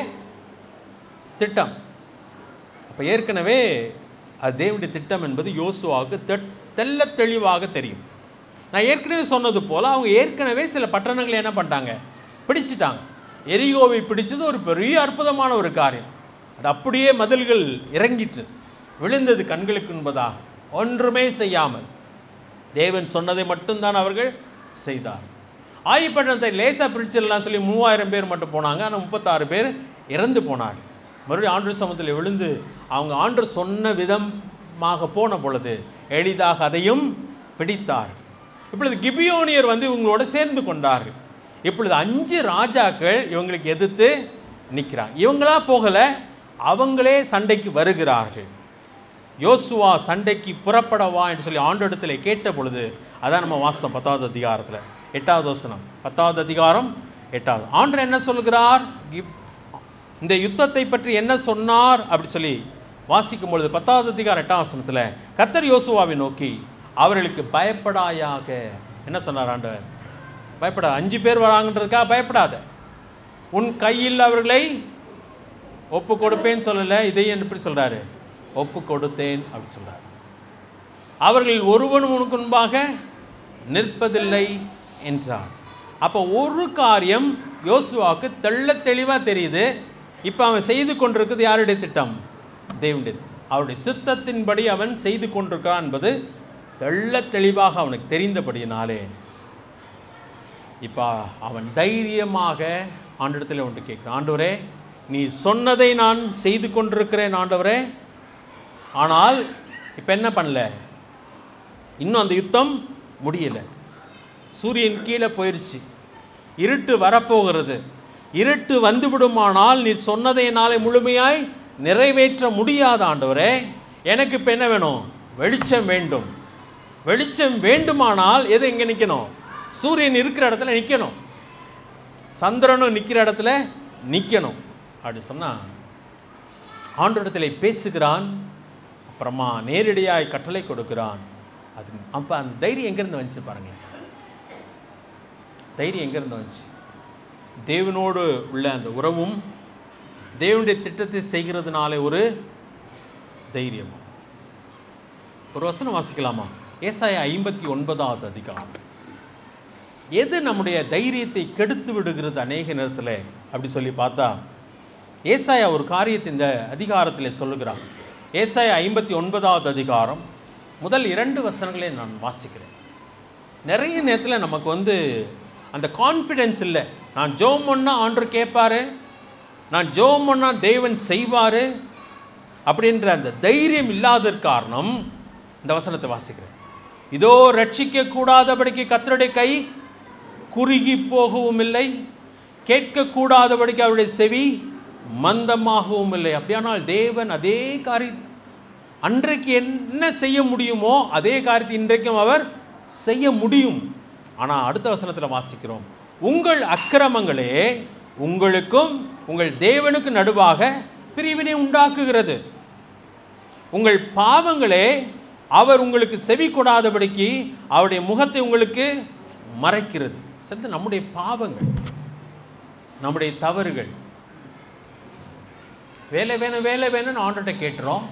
திட்டம் அப்போ ஏற்கனவே அது தேவனுடைய திட்டம் என்பது யோசுவாவுக்கு தெட் தெள்ள தெளிவாக தெரியும் நான் ஏற்கனவே சொன்னது போல் அவங்க ஏற்கனவே சில பட்டணங்களை என்ன பண்ணிட்டாங்க பிடிச்சிட்டாங்க எரிகோவை பிடிச்சது ஒரு பெரிய அற்புதமான ஒரு காரியம் அது அப்படியே மதில்கள் இறங்கிட்டு விழுந்தது கண்களுக்கு என்பதாக ஒன்றுமே செய்யாமல் தேவன் சொன்னதை மட்டும்தான் அவர்கள் செய்தார் ஆயிப்பட்டினத்தை லேசாக பிரிச்சிடலாம் சொல்லி மூவாயிரம் பேர் மட்டும் போனாங்க ஆனால் முப்பத்தாறு பேர் இறந்து போனாங்க மறுபடியும் ஆண்டு சமத்தில் விழுந்து அவங்க ஆண்டு சொன்ன விதமாக போன பொழுது எளிதாக அதையும் பிடித்தார் இப்பொழுது கிபியோனியர் வந்து இவங்களோட சேர்ந்து கொண்டார்கள் இப்பொழுது அஞ்சு ராஜாக்கள் இவங்களுக்கு எதிர்த்து நிற்கிறாங்க இவங்களா போகலை அவங்களே சண்டைக்கு வருகிறார்கள் யோசுவா சண்டைக்கு புறப்படவா என்று சொல்லி ஆண்டோடத்தில் கேட்ட பொழுது அதான் நம்ம வாசம் பத்தாவது அதிகாரத்தில் எட்டாவது வசனம் பத்தாவது அதிகாரம் எட்டாவது ஆண்டர் என்ன சொல்கிறார் கிப்- இந்த யுத்தத்தை பற்றி என்ன சொன்னார் அப்படி சொல்லி வாசிக்கும் பொழுது பத்தாவது அதிகாரம் எட்டாம் வசனத்தில் கத்தர் யோசுவாவை நோக்கி அவர்களுக்கு பயப்படாயாக என்ன சொன்னார் ஆண்டவர் பயப்படாத அஞ்சு பேர் வராங்கன்றதுக்காக பயப்படாத உன் கையில் அவர்களை ஒப்பு கொடுப்பேன்னு சொல்லலை இதையும் எப்படி சொல்றாரு ஒப்பு கொடுத்தேன் அப்படி சொல்றாரு அவர்கள் ஒருவனும் உனக்கு முன்பாக நிற்பதில்லை என்றார் அப்போ ஒரு காரியம் யோசுவாவுக்கு தெள்ள தெளிவாக தெரியுது இப்போ அவன் செய்து கொண்டிருக்கிறது யாருடைய திட்டம் தேவனுடைய திட்டம். அவருடைய சித்தத்தின்படி அவன் செய்து கொண்டிருக்கிறான் என்பது தெள்ள தெளிவாக அவனுக்கு தெரிந்தபடியினாலே இப்போ அவன் தைரியமாக ஆண்டிடத்தில் ஒன்று கேட்கிறான் ஆண்டவரே நீ சொன்னதை நான் செய்து கொண்டிருக்கிறேன் ஆண்டவரே ஆனால் இப்போ என்ன பண்ணல இன்னும் அந்த யுத்தம் முடியல சூரியன் கீழே போயிருச்சு இருட்டு வரப்போகிறது இருட்டு வந்து விடுமானால் நீ சொன்னதை என்னாலே முழுமையாய் நிறைவேற்ற முடியாத ஆண்டவரே எனக்கு இப்போ என்ன வேணும் வெளிச்சம் வேண்டும் வெளிச்சம் வேண்டுமானால் எது எங்கே நிற்கணும் சூரியன் இருக்கிற இடத்துல நிற்கணும் சந்திரனும் நிற்கிற இடத்துல நிற்கணும் அப்படி சொன்னால் ஆண்டோடத்தில் பேசுகிறான் அப்புறமா நேரடியாய் கட்டளை கொடுக்கிறான் அது அப்போ அந்த தைரியம் எங்கேருந்து வந்துச்சு பாருங்களேன் தைரியம் எங்கேருந்து வந்துச்சு தேவனோடு உள்ள அந்த உறவும் தேவனுடைய திட்டத்தை செய்கிறதுனால ஒரு தைரியம் ஒரு வசனம் வாசிக்கலாமா ஏசாயா ஐம்பத்தி ஒன்பதாவது அதிகாரம் எது நம்முடைய தைரியத்தை கெடுத்து விடுகிறது அநேக நேரத்தில் அப்படி சொல்லி பார்த்தா ஏசாயா ஒரு காரியத்தை இந்த அதிகாரத்தில் சொல்லுகிறான் ஏசாயா ஐம்பத்தி ஒன்பதாவது அதிகாரம் முதல் இரண்டு வசனங்களை நான் வாசிக்கிறேன் நிறைய நேரத்தில் நமக்கு வந்து அந்த கான்ஃபிடென்ஸ் இல்லை நான் ஜோம் பண்ணா ஆண்டு கேட்பாரு நான் ஜோம் பண்ணா தேவன் செய்வார் அப்படின்ற அந்த தைரியம் இல்லாத காரணம் இந்த வசனத்தை வாசிக்கிறேன் இதோ ரட்சிக்க கூடாதபடிக்கு கத்தருடைய கை குறுகி போகவும் இல்லை கேட்கக்கூடாதபடிக்கு அவருடைய செவி மந்தமாகவும் இல்லை அப்படியானால் தேவன் அதே காரிய அன்றைக்கு என்ன செய்ய முடியுமோ அதே காரியத்தை இன்றைக்கும் அவர் செய்ய முடியும் ஆனால் அடுத்த வசனத்தில் வாசிக்கிறோம் உங்கள் அக்கிரமங்களே உங்களுக்கும் உங்கள் தேவனுக்கு நடுவாக பிரிவினை உண்டாக்குகிறது உங்கள் பாவங்களே அவர் உங்களுக்கு செவி கொடாதபடிக்கு அவருடைய முகத்தை உங்களுக்கு மறைக்கிறது சரி நம்முடைய பாவங்கள் நம்முடைய தவறுகள் வேலை வேணும் வேலை வேணும்னு ஆண்டர்கிட்ட கேட்டுறோம்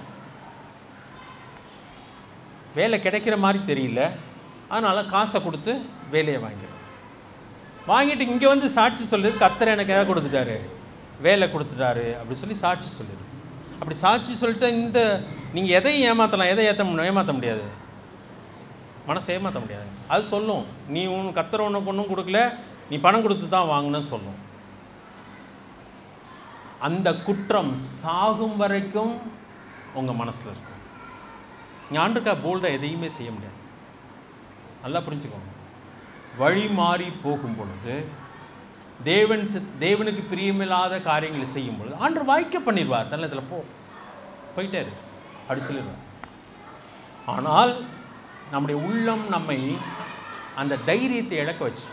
வேலை கிடைக்கிற மாதிரி தெரியல அதனால் காசை கொடுத்து வேலையை வாங்கிறோம் வாங்கிட்டு இங்கே வந்து சாட்சி சொல்லுது கத்தர் எனக்கு எதாவது கொடுத்துட்டாரு வேலை கொடுத்துட்டாரு அப்படி சொல்லி சாட்சி சொல்லுது அப்படி சாட்சி சொல்லிட்டு இந்த நீங்கள் எதையும் ஏமாற்றலாம் எதை ஏற்ற ஏமாற்ற முடியாது மனசை ஏமாற்ற முடியாது அது சொல்லும் நீ உன் கத்தர் உனக்கு ஒன்றும் கொடுக்கல நீ பணம் கொடுத்து தான் வாங்கினு சொல்லும் அந்த குற்றம் சாகும் வரைக்கும் உங்கள் மனசில் இருக்கும் நீ ஆண்டுக்கா போல்டாக எதையுமே செய்ய முடியாது நல்லா புரிஞ்சுக்கோங்க வழி மாறி போகும் பொழுது தேவன் சித்- தேவனுக்கு பிரியமில்லாத காரியங்களை செய்யும் பொழுது ஆண்டு வாய்க்க பண்ணிடுவார் சல்லத்தில் போ போயிட்டே இரு அப்படி சொல்லிடுவார் ஆனால் நம்முடைய உள்ளம் நம்மை அந்த தைரியத்தை இழக்க வச்சு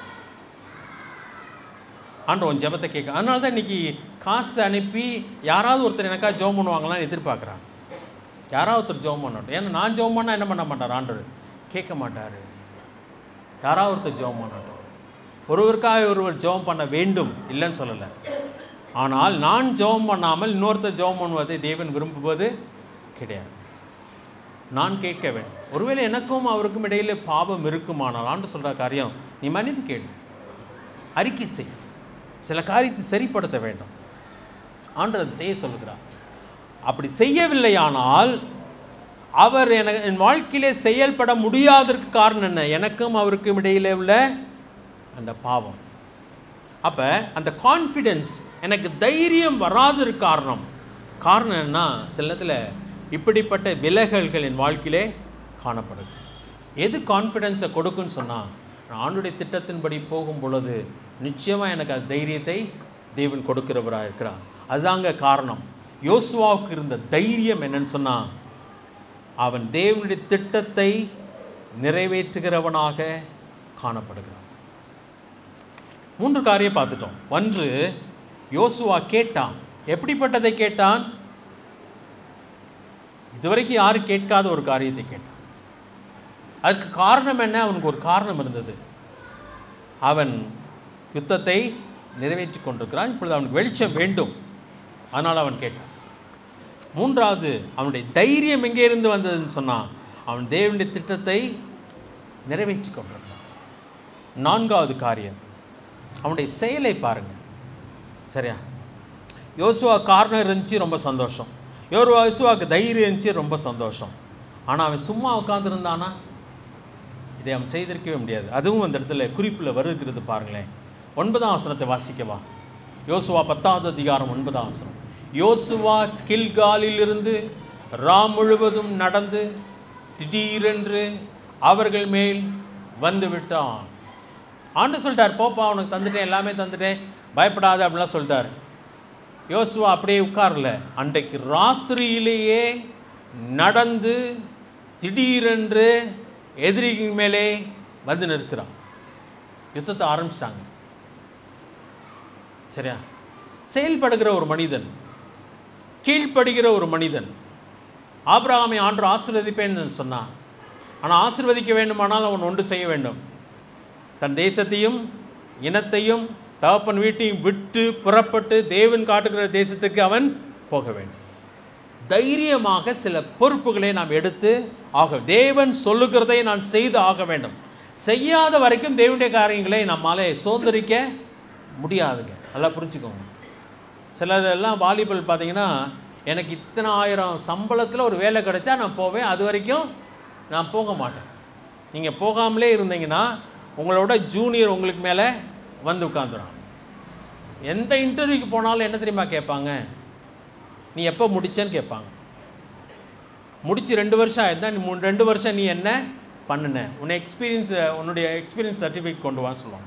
ஆண்டவன் ஜெபத்தை கேட்க அதனால தான் இன்னைக்கு காசு அனுப்பி யாராவது ஒருத்தர் எனக்கா ஜெபம் பண்ணுவாங்களான்னு எதிர்பார்க்குறாங்க யாராவது ஒருத்தர் ஜெபம் பண்ணட்டும் ஏன்னா நான் ஜெபம் பண்ணால் என்ன பண்ண மாட்டார் ஆண்டவர் கேட்க மாட்டார் யாராவது ஒருத்தர் ஜெபம் பண்ணட்டும் ஒருவருக்காக ஒருவர் ஜெபம் பண்ண வேண்டும் இல்லைன்னு சொல்லலை ஆனால் நான் ஜெபம் பண்ணாமல் இன்னொருத்தர் ஜெபம் பண்ணுவதை தேவன் விரும்புவது கிடையாது நான் கேட்க வேண்டும் ஒருவேளை எனக்கும் அவருக்கும் இடையில பாவம் இருக்குமானால் ஆண்டு சொல்கிற காரியம் நீ மன்னிப்பு கேளு அறிக்கை செய் சில காரியத்தை சரிப்படுத்த வேண்டும் ஆண்டு அதை செய்ய சொல்லுகிறார் அப்படி செய்யவில்லையானால் அவர் என என் வாழ்க்கையிலே செயல்பட முடியாததற்கு காரணம் என்ன எனக்கும் அவருக்கும் இடையிலே உள்ள அந்த பாவம் அப்போ அந்த கான்ஃபிடென்ஸ் எனக்கு தைரியம் வராததற்கு காரணம் காரணம் என்ன சில நேரத்தில் இப்படிப்பட்ட விலகல்கள் என் வாழ்க்கையிலே காணப்படுது எது கான்ஃபிடென்ஸை கொடுக்குன்னு சொன்னால் நான் ஆண்டுடைய திட்டத்தின்படி போகும் பொழுது நிச்சயமாக எனக்கு அது தைரியத்தை தேவன் கொடுக்கிறவராக இருக்கிறார் அதுதாங்க காரணம் யோசுவாவுக்கு இருந்த தைரியம் என்னன்னு சொன்னால் அவன் தேவனுடைய திட்டத்தை நிறைவேற்றுகிறவனாக காணப்படுகிறான் மூன்று காரியம் பார்த்துட்டோம் ஒன்று யோசுவா கேட்டான் எப்படிப்பட்டதை கேட்டான் இதுவரைக்கும் யாரும் கேட்காத ஒரு காரியத்தை கேட்டான் அதுக்கு காரணம் என்ன அவனுக்கு ஒரு காரணம் இருந்தது அவன் யுத்தத்தை நிறைவேற்றி கொண்டிருக்கிறான் இப்பொழுது அவனுக்கு வெளிச்சம் வேண்டும் அதனால் அவன் கேட்டான் மூன்றாவது அவனுடைய தைரியம் எங்கே இருந்து வந்ததுன்னு சொன்னான் அவன் தேவனுடைய திட்டத்தை நிறைவேற்றி கொண்டிருக்கிறான் நான்காவது காரியம் அவனுடைய செயலை பாருங்க சரியா யோசுவா காரணம் இருந்துச்சு ரொம்ப சந்தோஷம் யோரு யோசுவாவுக்கு தைரியம் இருந்துச்சு ரொம்ப சந்தோஷம் ஆனால் அவன் சும்மா உட்காந்துருந்தானா இதை அவன் செய்திருக்கவே முடியாது அதுவும் அந்த இடத்துல குறிப்பில் வருகிறது பாருங்களேன் ஒன்பதாம் வசனத்தை வாசிக்கவா யோசுவா பத்தாவது அதிகாரம் ஒன்பதாம் வசனம் யோசுவா கில்காலிலிருந்து ராம் முழுவதும் நடந்து திடீரென்று அவர்கள் மேல் வந்து விட்டான் ஆண்டு சொல்லிட்டார் போப்பா உனக்கு தந்துட்டேன் எல்லாமே தந்துட்டேன் பயப்படாத அப்படிலாம் சொல்லிட்டார் யோசுவா அப்படியே உட்காரல அன்றைக்கு ராத்திரியிலேயே நடந்து திடீரென்று எதிரிகள் மேலே வந்து நிற்கிறான் யுத்தத்தை ஆரம்பிச்சிட்டாங்க சரியா செயல்படுகிற ஒரு மனிதன் கீழ்ப்படுகிற ஒரு மனிதன் ஆபிரகாமை ஆண்டு ஆசீர்வதிப்பேன்னு சொன்னான் ஆனால் ஆசீர்வதிக்க வேண்டுமானால் அவன் ஒன்று செய்ய வேண்டும் தன் தேசத்தையும் இனத்தையும் தகப்பன் வீட்டையும் விட்டு புறப்பட்டு தேவன் காட்டுகிற தேசத்துக்கு அவன் போக வேண்டும் தைரியமாக சில பொறுப்புகளை நாம் எடுத்து ஆக தேவன் சொல்லுகிறதை நான் செய்து ஆக வேண்டும் செய்யாத வரைக்கும் தேவனுடைய காரியங்களை நம்மாலே சுதந்திரிக்க முடியாதுங்க நல்லா புரிஞ்சுக்கோங்க சிலதெல்லாம் வாலிபல் பார்த்தீங்கன்னா எனக்கு இத்தனை ஆயிரம் சம்பளத்தில் ஒரு வேலை கிடைச்சா நான் போவேன் அது வரைக்கும் நான் போக மாட்டேன் நீங்கள் போகாமலே இருந்தீங்கன்னா உங்களோட ஜூனியர் உங்களுக்கு மேலே வந்து உட்காந்துரும் எந்த இன்டர்வியூக்கு போனாலும் என்ன தெரியுமா கேட்பாங்க நீ எப்போ முடிச்சேன்னு கேட்பாங்க முடிச்சு ரெண்டு வருஷம் ஆயிருந்தா நீ மூணு ரெண்டு வருஷம் நீ என்ன பண்ணுன உன்னை எக்ஸ்பீரியன்ஸ் உன்னுடைய எக்ஸ்பீரியன்ஸ் சர்டிஃபிகேட் கொண்டு வான்னு சொல்லுவாங்க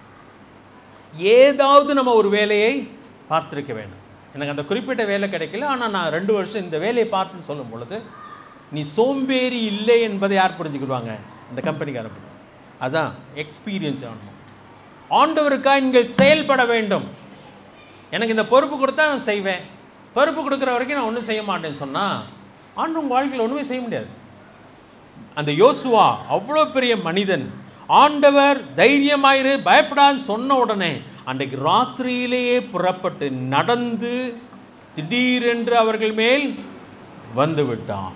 ஏதாவது நம்ம ஒரு வேலையை பார்த்திருக்க வேண்டும் எனக்கு அந்த குறிப்பிட்ட வேலை கிடைக்கல ஆனால் நான் ரெண்டு வருஷம் இந்த வேலையை பார்த்து சொல்லும் பொழுது நீ சோம்பேறி இல்லை என்பதை யார் புரிஞ்சுக்கிடுவாங்க இந்த கம்பெனிக்காரன் அதான் எக்ஸ்பீரியன்ஸ் ஆகணும் ஆண்டவருக்காக நீங்கள் செயல்பட வேண்டும் எனக்கு இந்த பொறுப்பு கொடுத்தா நான் செய்வேன் பொறுப்பு கொடுக்குற வரைக்கும் நான் ஒன்றும் செய்ய மாட்டேன்னு சொன்னால் ஆண்டு உங்கள் வாழ்க்கையில் ஒன்றுமே செய்ய முடியாது அந்த யோசுவா அவ்வளோ பெரிய மனிதன் ஆண்டவர் தைரியமாயிரு பயப்படான்னு சொன்ன உடனே அன்றைக்கு ராத்திரியிலேயே புறப்பட்டு நடந்து திடீரென்று அவர்கள் மேல் வந்து விட்டான்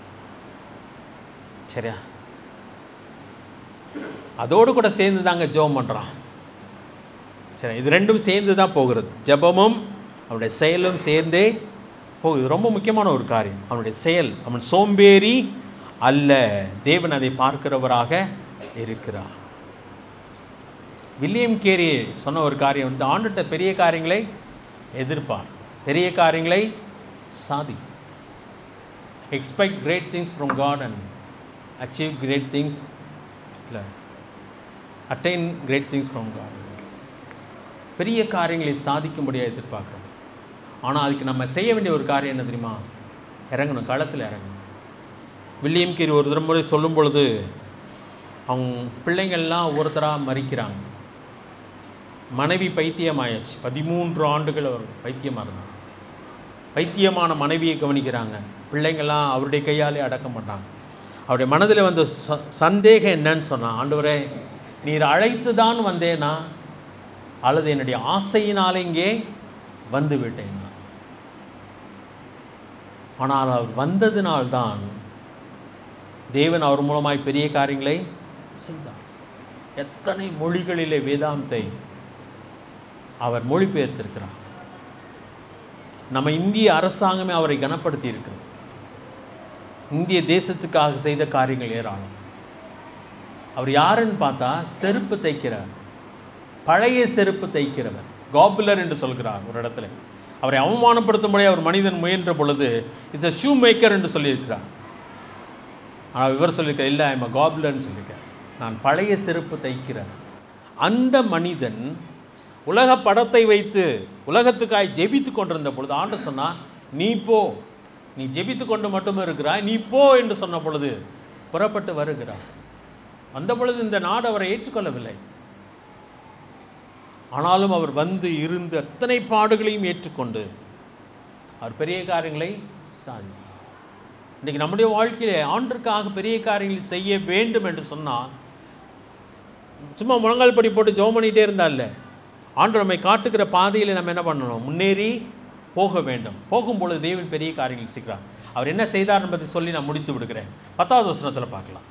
சரியா அதோடு கூட சேர்ந்து தாங்க ஜெபம் பண்ணுறான் சரி இது ரெண்டும் சேர்ந்து தான் போகிறது ஜெபமும் அவனுடைய செயலும் சேர்ந்தே போகுது ரொம்ப முக்கியமான ஒரு காரியம் அவனுடைய செயல் அவன் சோம்பேறி அல்ல தேவன் அதை பார்க்கிறவராக இருக்கிறார் வில்லியம் கேரி சொன்ன ஒரு காரியம் வந்து ஆண்டுகிட்ட பெரிய காரியங்களை எதிர்ப்பார் பெரிய காரியங்களை சாதி expect great things from God and achieve great things இல்லை attain great things from God பெரிய காரியங்களை சாதிக்கும்படியாக எதிர்பார்க்குறோம் ஆனால் அதுக்கு நம்ம செய்ய வேண்டிய ஒரு காரியம் என்ன தெரியுமா இறங்கணும் களத்தில் இறங்கணும் வில்லியம் கேரி ஒரு தடவை சொல்லும் பொழுது அவங்க பிள்ளைங்கள்லாம் ஒவ்வொருத்தராக மறிக்கிறாங்க மனைவி பைத்தியமாயாச்சு பதிமூன்று ஆண்டுகள் அவர் பைத்தியமாக இருந்தாங்க பைத்தியமான மனைவியை கவனிக்கிறாங்க பிள்ளைங்கள்லாம் அவருடைய கையாலே அடக்கம் பண்ணாங்க அவருடைய மனதில் வந்த ச சந்தேகம் என்னன்னு சொன்னான் ஆண்டவரே நீர் அழைத்து தான் வந்தேனா அல்லது என்னுடைய ஆசையினால் இங்கே வந்து விட்டேனா ஆனால் அவர் வந்ததினால்தான் தேவன் அவர் மூலமாய் பெரிய காரியங்களை செய்தார் எத்தனை மொழிகளிலே வேதாந்தை அவர் மொழிபெயர்த்திருக்கிறார் நம்ம இந்திய அரசாங்கமே அவரை கனப்படுத்தி இருக்கிறது இந்திய தேசத்துக்காக செய்த காரியங்கள் ஏராளம் அவர் யாருன்னு பார்த்தா செருப்பு தைக்கிறார் பழைய செருப்பு தைக்கிறவர் காபுலர் என்று சொல்கிறார் ஒரு இடத்துல அவரை அவமானப்படுத்தும்படி அவர் மனிதன் முயன்ற பொழுது இட்ஸ் அ ஷூ மேக்கர் என்று சொல்லியிருக்கிறார் ஆனால் இவர் சொல்லியிருக்க இல்லை ஐம் அ காப்லர்னு சொல்லியிருக்கார் நான் பழைய செருப்பு தைக்கிறேன் அந்த மனிதன் உலக படத்தை வைத்து உலகத்துக்காய் ஜெபித்து கொண்டிருந்த பொழுது ஆண்டு சொன்னார் நீ போ நீ ஜெபித்து கொண்டு மட்டும் இருக்கிறாய் நீ போ என்று சொன்ன பொழுது புறப்பட்டு வருகிறார் வந்த பொழுது இந்த நாடு அவரை ஏற்றுக்கொள்ளவில்லை ஆனாலும் அவர் வந்து இருந்து அத்தனை பாடுகளையும் ஏற்றுக்கொண்டு அவர் பெரிய காரியங்களை சாதித்தார் இன்றைக்கி நம்முடைய வாழ்க்கையிலே ஆண்டிற்காக பெரிய காரியங்கள் செய்ய வேண்டும் என்று சொன்னால் சும்மா முழங்கால் படி போட்டு ஜெபம் பண்ணிகிட்டே இருந்தா இல்லை ஆண்டு நம்மை காட்டுகிற பாதையில் நம்ம என்ன பண்ணணும் முன்னேறி போக வேண்டும் போகும்பொழுது தேவன் பெரிய காரியங்கள் செய்கிறார் அவர் என்ன செய்தார் என்பதை சொல்லி நான் முடித்து விடுகிறேன் பத்தாவது வசனத்தில் பார்க்கலாம்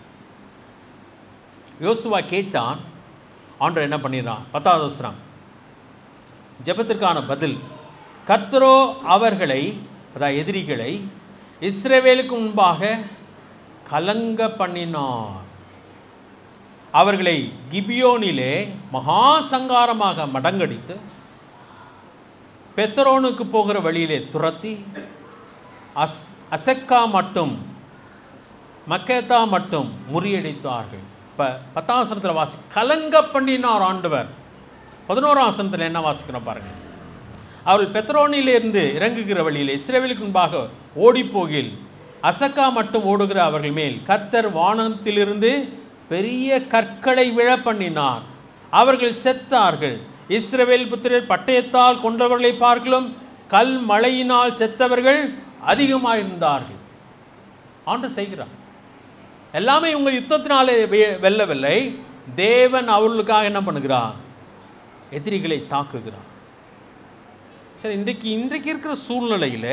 யோசுவா கேட்டான் ஆண்டவர் என்ன பண்ணிடுறான் பத்தாவது வசனம் ஜெபத்திற்கான பதில் கர்த்தரோ அவர்களை அதாவது எதிரிகளை இஸ்ரவேலுக்கு முன்பாக கலங்க பண்ணினார் அவர்களை கிபியோனிலே மகா சங்காரமாக மடங்கடித்து பெத்தரோனுக்கு போகிற வழியிலே துரத்தி அஸ் அசெக்கா மட்டும் மக்கேத்தா மட்டும் முறியடித்தார்கள் இப்போ பத்தாம் வசனத்தில் வாசி கலங்க பண்ணினார் ஆண்டவர் பதினோராம் வசனத்தில் என்ன வாசிக்கிறோம் பாருங்கள் அவள் பெத்ரோனிலிருந்து இறங்குகிற வழியில் இஸ்ரேவேலுக்கு முன்பாக ஓடிப்போகில் அசக்கா மட்டும் ஓடுகிற அவர்கள் மேல் கத்தர் வானத்திலிருந்து பெரிய கற்களை விழ பண்ணினார் அவர்கள் செத்தார்கள் இஸ்ரவேல் புத்திரர் பட்டயத்தால் கொன்றவர்களை பார்க்கலும் கல் மழையினால் செத்தவர்கள் அதிகமாக இருந்தார்கள் ஆண்டு செய்கிறார் எல்லாமே இவங்க யுத்தத்தினாலே வெ- வெல்லவில்லை தேவன் அவர்களுக்காக என்ன பண்ணுகிறார் எதிரிகளை தாக்குகிறார் சரி இன்றைக்கு இன்றைக்கு இருக்கிற சூழ்நிலையில்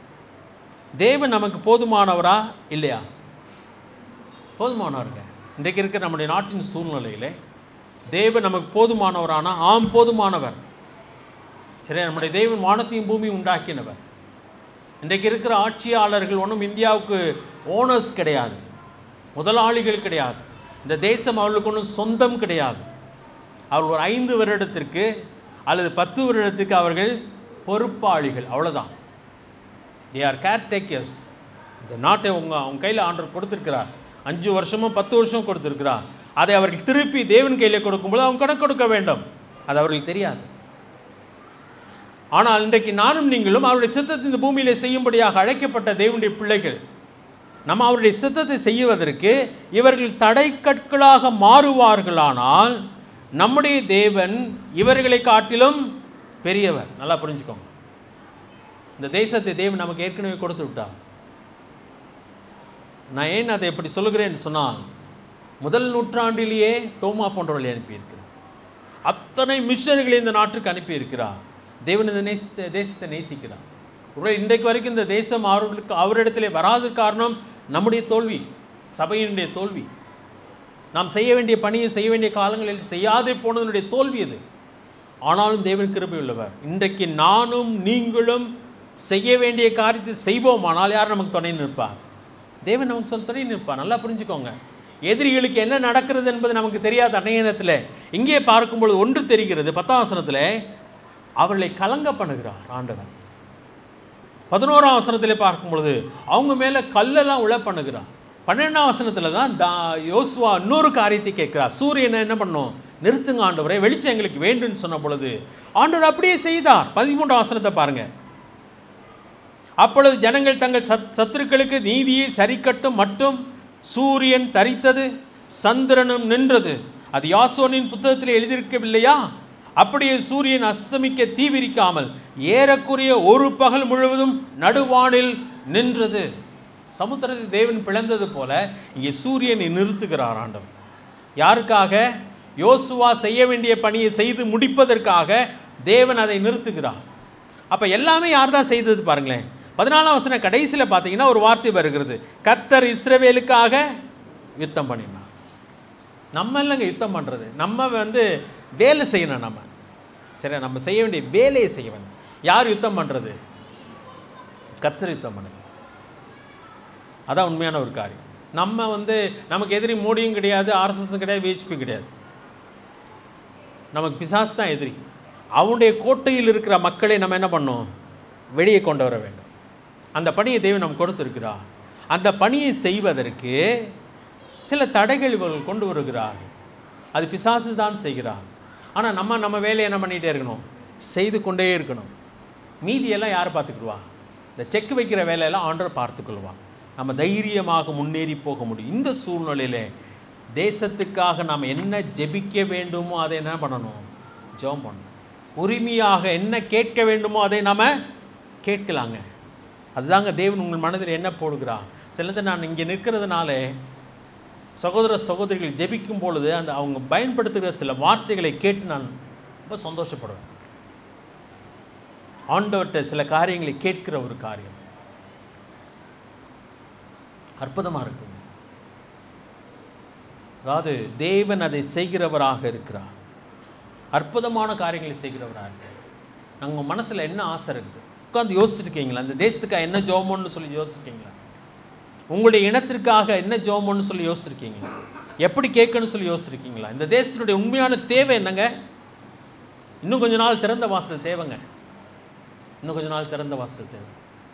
தேவன் நமக்கு போதுமானவரா இல்லையா போதுமானவருங்க இன்றைக்கு இருக்கிற நம்முடைய நாட்டின் சூழ்நிலையில் தேவன் நமக்கு போதுமானவரானா ஆம் போதுமானவர் சரி நம்முடைய தேவன் வானத்தையும் பூமியும் உண்டாக்கினவர் இன்றைக்கு இருக்கிற ஆட்சியாளர்கள் ஒன்றும் இந்தியாவுக்கு ஓனர்ஸ் கிடையாது முதலாளிகள் கிடையாது இந்த தேசம் அவர்களுக்கு ஒன்றும் சொந்தம் கிடையாது அவர்கள் ஒரு ஐந்து வருடத்திற்கு அல்லது பத்து வருடத்துக்கு அவர்கள் பொறுப்பாளிகள் அவ்வளோதான் தே ஆர் கேர்டேக்கர்ஸ் இந்த நாட்டை உங்க அவங்க கையில் ஆண்டவர் கொடுத்துருக்கிறார் அஞ்சு வருஷமும் பத்து வருஷமும் கொடுத்துருக்கிறார் அதை அவர்கள் திருப்பி தேவன் கையில் கொடுக்கும்போது அவங்க கணக்கு கொடுக்க வேண்டும் அது அவர்களுக்கு தெரியாது ஆனால் இன்றைக்கு நானும் நீங்களும் அவருடைய சித்தத்தை இந்த பூமியிலே செய்யும்படியாக அழைக்கப்பட்ட தேவனுடைய பிள்ளைகள் நம்ம அவருடைய சித்தத்தை செய்வதற்கு இவர்கள் தடைக்கற்களாக மாறுவார்களானால் நம்முடைய தேவன் இவர்களை காட்டிலும் பெரியவர் நல்லா புரிஞ்சுக்கோங்க இந்த தேசத்தை தேவன் நமக்கு ஏற்கனவே கொடுத்து விட்டார் நான் ஏன் அதை எப்படி சொல்லுகிறேன்னு சொன்னால் முதல் நூற்றாண்டிலேயே தோமா போன்றவர்களை அனுப்பியிருக்கிறார் அத்தனை மிஷனர்களை இந்த நாட்டுக்கு அனுப்பியிருக்கிறார் தேவன் இந்த நேசத்தை தேசத்தை நேசிக்கிறார் ஒருவேளை இன்றைக்கு வரைக்கும் இந்த தேசம் அவர்களுக்கு அவரிடத்திலே வராத காரணம் நம்முடைய தோல்வி சபையினுடைய தோல்வி நாம் செய்ய வேண்டிய பணியை செய்ய வேண்டிய காலங்களில் செய்யாதே போனதனுடைய தோல்வி அது ஆனாலும் தேவன் கிருபை உள்ளவர் இன்றைக்கு நானும் நீங்களும் செய்ய வேண்டிய காரியத்தை செய்வோமானால் யார் நமக்கு துணை நிற்பார் தேவன் நமக்கு சொல் துணை நிற்பார் நல்லா புரிஞ்சுக்கோங்க எதிரிகளுக்கு என்ன நடக்கிறது என்பது நமக்கு தெரியாத அந்நேரத்தில் இங்கே பார்க்கும்பொழுது ஒன்று தெரிகிறது பத்தாம் வசனத்தில் அவர்களை கலங்க பண்ணுகிறார் ஆண்டவர் பதினோராம் வசனத்திலே பார்க்கும் பொழுது அவங்க மேலே கல்லெல்லாம் உழ பண்ணுகிறான் பன்னெண்டாம் வசனத்தில் தான் தா யோசுவா இன்னொரு காரியத்தை கேட்கிறார் சூரியனை என்ன பண்ணும் நிறுத்துங்க ஆண்டவரே வெளிச்சம் எங்களுக்கு வேண்டும்னு சொன்ன பொழுது ஆண்டவர் அப்படியே செய்தார் பதிமூன்றாம் வசனத்தை பாருங்க அப்பொழுது ஜனங்கள் தங்கள் சத் சத்துருக்களுக்கு நீதியை சரிக்கட்டும் மட்டும் சூரியன் தரித்தது சந்திரனும் நின்றது அது யாசோனின் புத்தகத்தில் எழுதியிருக்கவில்லையா அப்படியே சூரியன் அஸ்தமிக்க தீவிரிக்காமல் ஏறக்குறைய ஒரு பகல் முழுவதும் நடுவானில் நின்றது சமுத்திரத்தை தேவன் பிளந்தது போல இங்கே சூரியனை நிறுத்துகிறார் ஆண்டவர் யாருக்காக யோசுவா செய்ய வேண்டிய பணியை செய்து முடிப்பதற்காக தேவன் அதை நிறுத்துகிறார் அப்போ எல்லாமே யார் தான் செய்தது பாருங்களேன் பதினாலாம் வசனம் கடைசியில் பார்த்தீங்கன்னா ஒரு வார்த்தை வருகிறது கத்தர் இஸ்ரவேலுக்காக யுத்தம் பண்ணினார் நம்ம இல்லைங்க யுத்தம் பண்ணுறது நம்ம வந்து வேலை செய்யணும் நம்ம சரி நம்ம செய்ய வேண்டிய வேலையை செய்ய வேண்டும் யார் யுத்தம் பண்ணுறது கத்தர் யுத்தம் பண்ணுது அதான் உண்மையான ஒரு காரியம் நம்ம வந்து நமக்கு எதிரி மோடியும் கிடையாது ஆர்எஸ்எஸும் கிடையாது விஹெச்பி கிடையாது நமக்கு பிசாஸ் தான் எதிரி அவனுடைய கோட்டையில் இருக்கிற மக்களை நம்ம என்ன பண்ணோம் வெளியே கொண்டு வர வேண்டும் அந்த பணியை தேவன் நம்ம கொடுத்துருக்கிறா அந்த பணியை செய்வதற்கு சில தடைகள் இவர்கள் கொண்டு வருகிறார்கள் அது பிசாசு தான் செய்கிறார் ஆனால் நம்ம நம்ம வேலையை என்ன பண்ணிகிட்டே இருக்கணும் செய்து கொண்டே இருக்கணும் மீதியெல்லாம் யார் பார்த்துக்கிடுவா இந்த செக் வைக்கிற வேலையெல்லாம் ஆண்டர் பார்த்துக்கொள்வா நம்ம தைரியமாக முன்னேறி போக முடியும் இந்த சூழ்நிலையில் தேசத்துக்காக நாம் என்ன ஜெபிக்க வேண்டுமோ அதை என்ன பண்ணணும் ஜெபம் பண்ணணும் உரிமையாக என்ன கேட்க வேண்டுமோ அதை நாம் கேட்கலாங்க அதுதாங்க தேவன் உங்கள் மனதில் என்ன போடுகிறா சிலது நான் இங்கே நிற்கிறதுனால சகோதர சகோதரிகள் ஜெபிக்கும் பொழுது அந்த அவங்க பயன்படுத்துகிற சில வார்த்தைகளை கேட்டு நான் ரொம்ப சந்தோஷப்படுவேன் ஆண்டவர்கிட்ட சில காரியங்களை கேட்கிற ஒரு காரியம் அற்புதமாக இருக்குங்க அதாவது தேவன் அதை செய்கிறவராக இருக்கிறார் அற்புதமான காரியங்களை செய்கிறவராக இருக்கிறார் உங்கள் மனசில் என்ன ஆசை இருக்குது உட்காந்து யோசிச்சிருக்கீங்களா அந்த தேசத்துக்காக என்ன ஜோமோன்னு சொல்லி யோசிச்சிருக்கீங்களா உங்களுடைய இனத்திற்காக என்ன ஜோமோன்னு சொல்லி யோசிச்சிருக்கீங்களா எப்படி கேட்கணும்னு சொல்லி யோசிச்சிருக்கீங்களா இந்த தேசத்தினுடைய உண்மையான தேவை என்னங்க இன்னும் கொஞ்ச நாள் திறந்த வாசல் தேவைங்க இன்னும் கொஞ்ச நாள் திறந்த வாசல் தேவை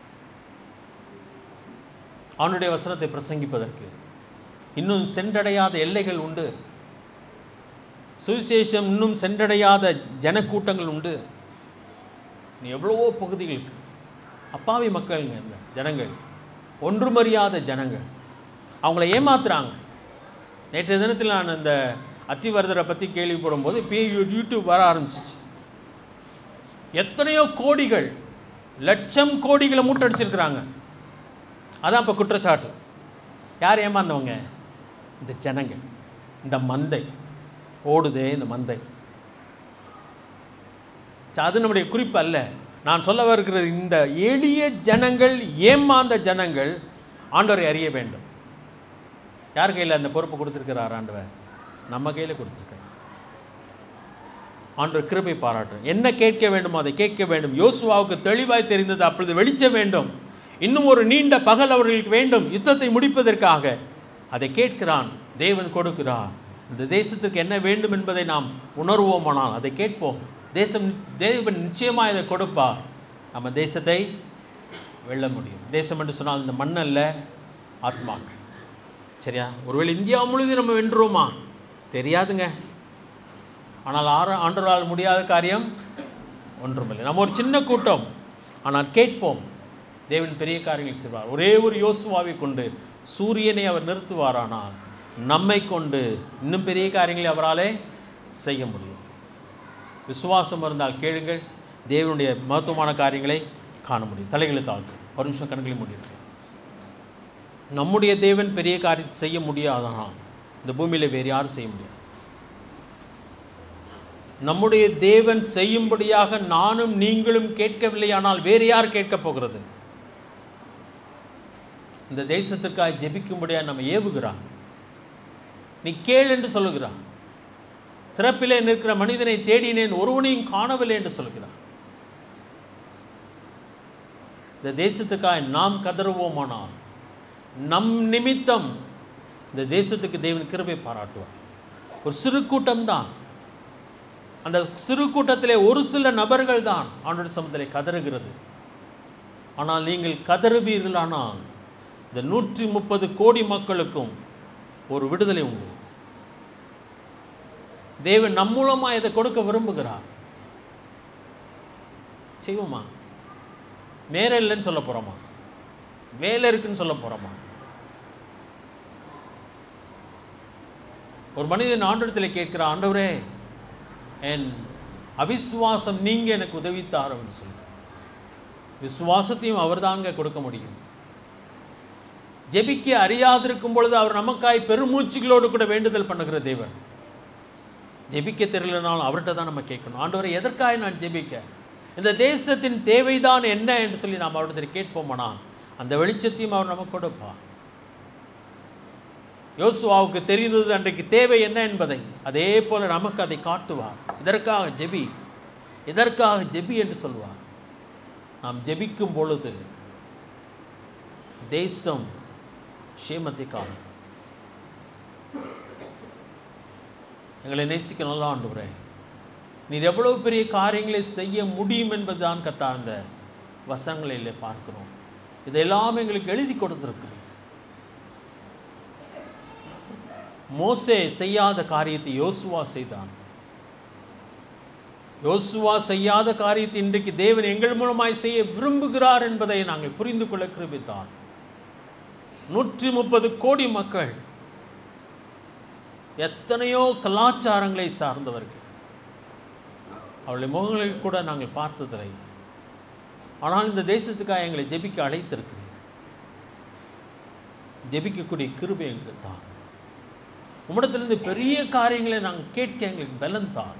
அவனுடைய வசனத்தை பிரசங்கிப்பதற்கு இன்னும் சென்றடையாத எல்லைகள் உண்டு சுவிசேஷம் இன்னும் சென்றடையாத ஜனக்கூட்டங்கள் உண்டு நீ எவ்வளவோ பகுதிகளுக்கு அப்பாவி மக்களுங்க இந்த ஜனங்கள் ஒன்றுமறியாத ஜனங்கள் அவங்கள ஏமாத்துறாங்க நேற்றைய தினத்தில் நான் இந்த அத்திவரதரை பற்றி கேள்விப்படும் போது இப்போ யூடியூப் வர ஆரம்பிச்சிச்சு எத்தனையோ கோடிகள் லட்சம் கோடிகளை மூட்டடிச்சிருக்கிறாங்க அதான் இப்போ குற்றச்சாட்டு யார் ஏமாந்தவங்க இந்த ஜனங்கள் இந்த மந்தை ஓடுதே இந்த மந்தை ச- அது நம்முடைய குறிப்பு அல்ல நான் சொல்ல வருகிறது இந்த எளிய ஜனங்கள் ஏமாந்த ஜனங்கள் ஆண்டவரை அறிய வேண்டும் யார் கையில் அந்த பொறுப்பு கொடுத்துருக்கிறார் ஆண்டவர் நம்ம கையில் கொடுத்துருக்கார் ஆண்டவர் கிருபை பாராட்டும் என்ன கேட்க வேண்டுமோ அதை கேட்க வேண்டும் யோசுவாவுக்கு தெளிவாய் தெரிந்தது அப்பொழுது வெளிச்சம் வேண்டும் இன்னும் ஒரு நீண்ட பகல் அவர்களுக்கு வேண்டும் யுத்தத்தை முடிப்பதற்காக அதை கேட்கிறான் தேவன் கொடுக்கிறார் இந்த தேசத்துக்கு என்ன வேண்டும் என்பதை நாம் உணர்வோமானால் அதை கேட்போம் தேசம் தேவன் நிச்சயமாக இதை கொடுப்பார் நம்ம தேசத்தை வெல்ல முடியும் தேசம் என்று சொன்னால் இந்த மண் அல்ல ஆத்மாக்கள் சரியா ஒருவேளை இந்தியா முழுவதும் நம்ம வென்றுவோமா தெரியாதுங்க ஆனால் ஆற ஆண்டவரால் முடியாத காரியம் ஒன்றுமில்லை நம்ம ஒரு சின்ன கூட்டம் ஆனால் கேட்போம் தேவன் பெரிய காரியங்கள் செய்வார் ஒரே ஒரு யோசுவாவை கொண்டு சூரியனை அவர் நிறுத்துவாரானால் நம்மை கொண்டு இன்னும் பெரிய காரியங்களை அவராலே செய்ய முடியும் விசுவாசம் இருந்தால் கேளுங்கள் தேவனுடைய மகத்துவமான காரியங்களை காண முடியும் தலைகளை தாழ்த்து ஒரு நிமிஷம் கண்களை முடியும் நம்முடைய தேவன் பெரிய காரியத்தை செய்ய முடியாதனால் இந்த பூமியில் வேறு யாரும் செய்ய முடியாது நம்முடைய தேவன் செய்யும்படியாக நானும் நீங்களும் கேட்கவில்லையானால் வேறு யார் கேட்கப் போகிறது இந்த தேசத்துக்காக ஜெபிக்கும்படியாக நம்ம ஏவுகிறான் நீ கேள் என்று சொல்லுகிறான் திறப்பிலே நிற்கிற மனிதனை தேடினேன் ஒருவனையும் காணவில்லை என்று சொல்கிறான் இந்த தேசத்துக்காக நாம் கதறுவோமானால் நம் நிமித்தம் இந்த தேசத்துக்கு தேவன் கிருபை பாராட்டுவார் ஒரு சிறு கூட்டம் தான் அந்த சிறு கூட்டத்திலே ஒரு சில நபர்கள் தான் ஆண்டோட சமத்திலே கதறுகிறது ஆனால் நீங்கள் கதறுவீர்களானால் இந்த நூற்றி முப்பது கோடி மக்களுக்கும் ஒரு விடுதலை உண்டு தேவன் நம் மூலமா இதை கொடுக்க விரும்புகிறார் செய்வோமா நேர இல்லைன்னு சொல்ல போறோமா வேலை இருக்குன்னு சொல்ல போறோமா ஒரு மனிதன் ஆண்டவரத்தில் கேட்கிற ஆண்டவரே என் அவிசுவாசம் நீங்க எனக்கு உதவித்தார் அப்படின்னு சொல்லி விசுவாசத்தையும் அவர்தாங்க கொடுக்க முடியும் ஜெபிக்க அறியாதிருக்கும் பொழுது அவர் நமக்காய் பெருமூச்சுகளோடு கூட வேண்டுதல் பண்ணுகிற தேவன் ஜெபிக்க தெரியலனாலும் அவர்கிட்ட தான் நம்ம கேட்கணும் ஆண்டவரை எதற்காக நான் ஜெபிக்க இந்த தேசத்தின் தேவைதான் என்ன என்று சொல்லி நாம் அவரிடத்தில் கேட்போமானா அந்த வெளிச்சத்தையும் அவர் நமக்கு கொடுப்பார் யோசுவாவுக்கு தெரிந்தது அன்றைக்கு தேவை என்ன என்பதை அதே போல நமக்கு அதை காட்டுவார் இதற்காக ஜெபி இதற்காக ஜெபி என்று சொல்வார் நாம் ஜெபிக்கும் பொழுது தேசம் க்ஷேமத்தை காணும் எங்களை நேசிக்க நல்லா ஆண்டுகிறே நீர் எவ்வளவு பெரிய காரியங்களை செய்ய முடியும் என்பதுதான் கத்தா அந்த வசங்களிலே பார்க்கிறோம் இதெல்லாம் எங்களுக்கு எழுதி கொடுத்திருக்கிறேன் மோசே செய்யாத காரியத்தை யோசுவா செய்தான் யோசுவா செய்யாத காரியத்தை இன்றைக்கு தேவன் எங்கள் மூலமாய் செய்ய விரும்புகிறார் என்பதை நாங்கள் புரிந்து கொள்ள கிருபித்தான் நூற்றி முப்பது கோடி மக்கள் எத்தனையோ கலாச்சாரங்களை சார்ந்தவர்கள் அவளுடைய முகங்களில் கூட நாங்கள் பார்த்ததில்லை ஆனால் இந்த தேசத்துக்காக எங்களை ஜெபிக்க அழைத்திருக்கிறீர் ஜெபிக்கக்கூடிய கிருபை எங்களுக்கு தான் உம்மிடத்திலிருந்து பெரிய காரியங்களை நாங்கள் கேட்க எங்களுக்கு பலன் தான்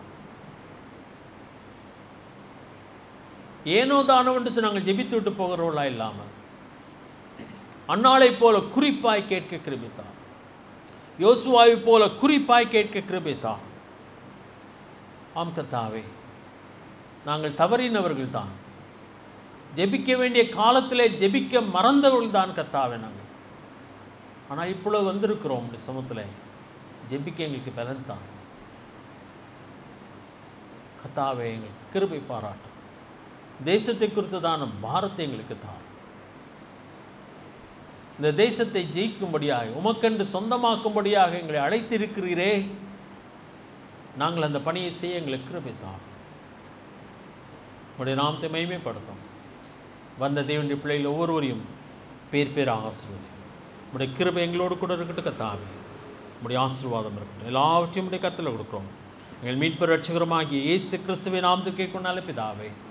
ஏனோ தானோ என்று நாங்கள் ஜெபித்து விட்டு போகிறவர்களா இல்லாமல் அன்னாளைப் போல குறிப்பாய் கேட்க கிருபித்தார் யோசுவாவை போல குறிப்பாய் கேட்க கிருபித்தார் ஆம் கத்தாவே நாங்கள் தவறினவர்கள் தான் ஜெபிக்க வேண்டிய காலத்திலே ஜெபிக்க மறந்தவர்கள் தான் கத்தாவே நாங்கள் ஆனால் இப்பொழுது வந்திருக்கிறோம் இந்த சமத்தில் ஜெபிக்க எங்களுக்கு பலன் தான் கத்தாவே எங்களுக்கு கிருபை பாராட்டும் தேசத்தை குறித்ததான பாரத்தை எங்களுக்கு தான் இந்த தேசத்தை ஜெயிக்கும்படியாக உமக்கென்று சொந்தமாக்கும்படியாக எங்களை அழைத்திருக்கிறீரே நாங்கள் அந்த பணியை செய்ய எங்களுக்கு கிருபித்தான் உடைய நாமத்தை மகிமைப்படுத்தும் வந்த தேவனுடைய பிள்ளைகள் ஒவ்வொருவரையும் பேர் பேராக ஆசிர்வதி உடைய கிருபை எங்களோடு கூட இருக்கட்டும் கத்தாவே உடைய ஆசீர்வாதம் இருக்கட்டும் எல்லாவற்றையும் உடைய கத்தில் கொடுக்குறோம் எங்கள் மீட்பு ரட்சகரமாகிய இயேசு கிறிஸ்துவின் நாமத்துக்கு கொண்டாலே பிதாவே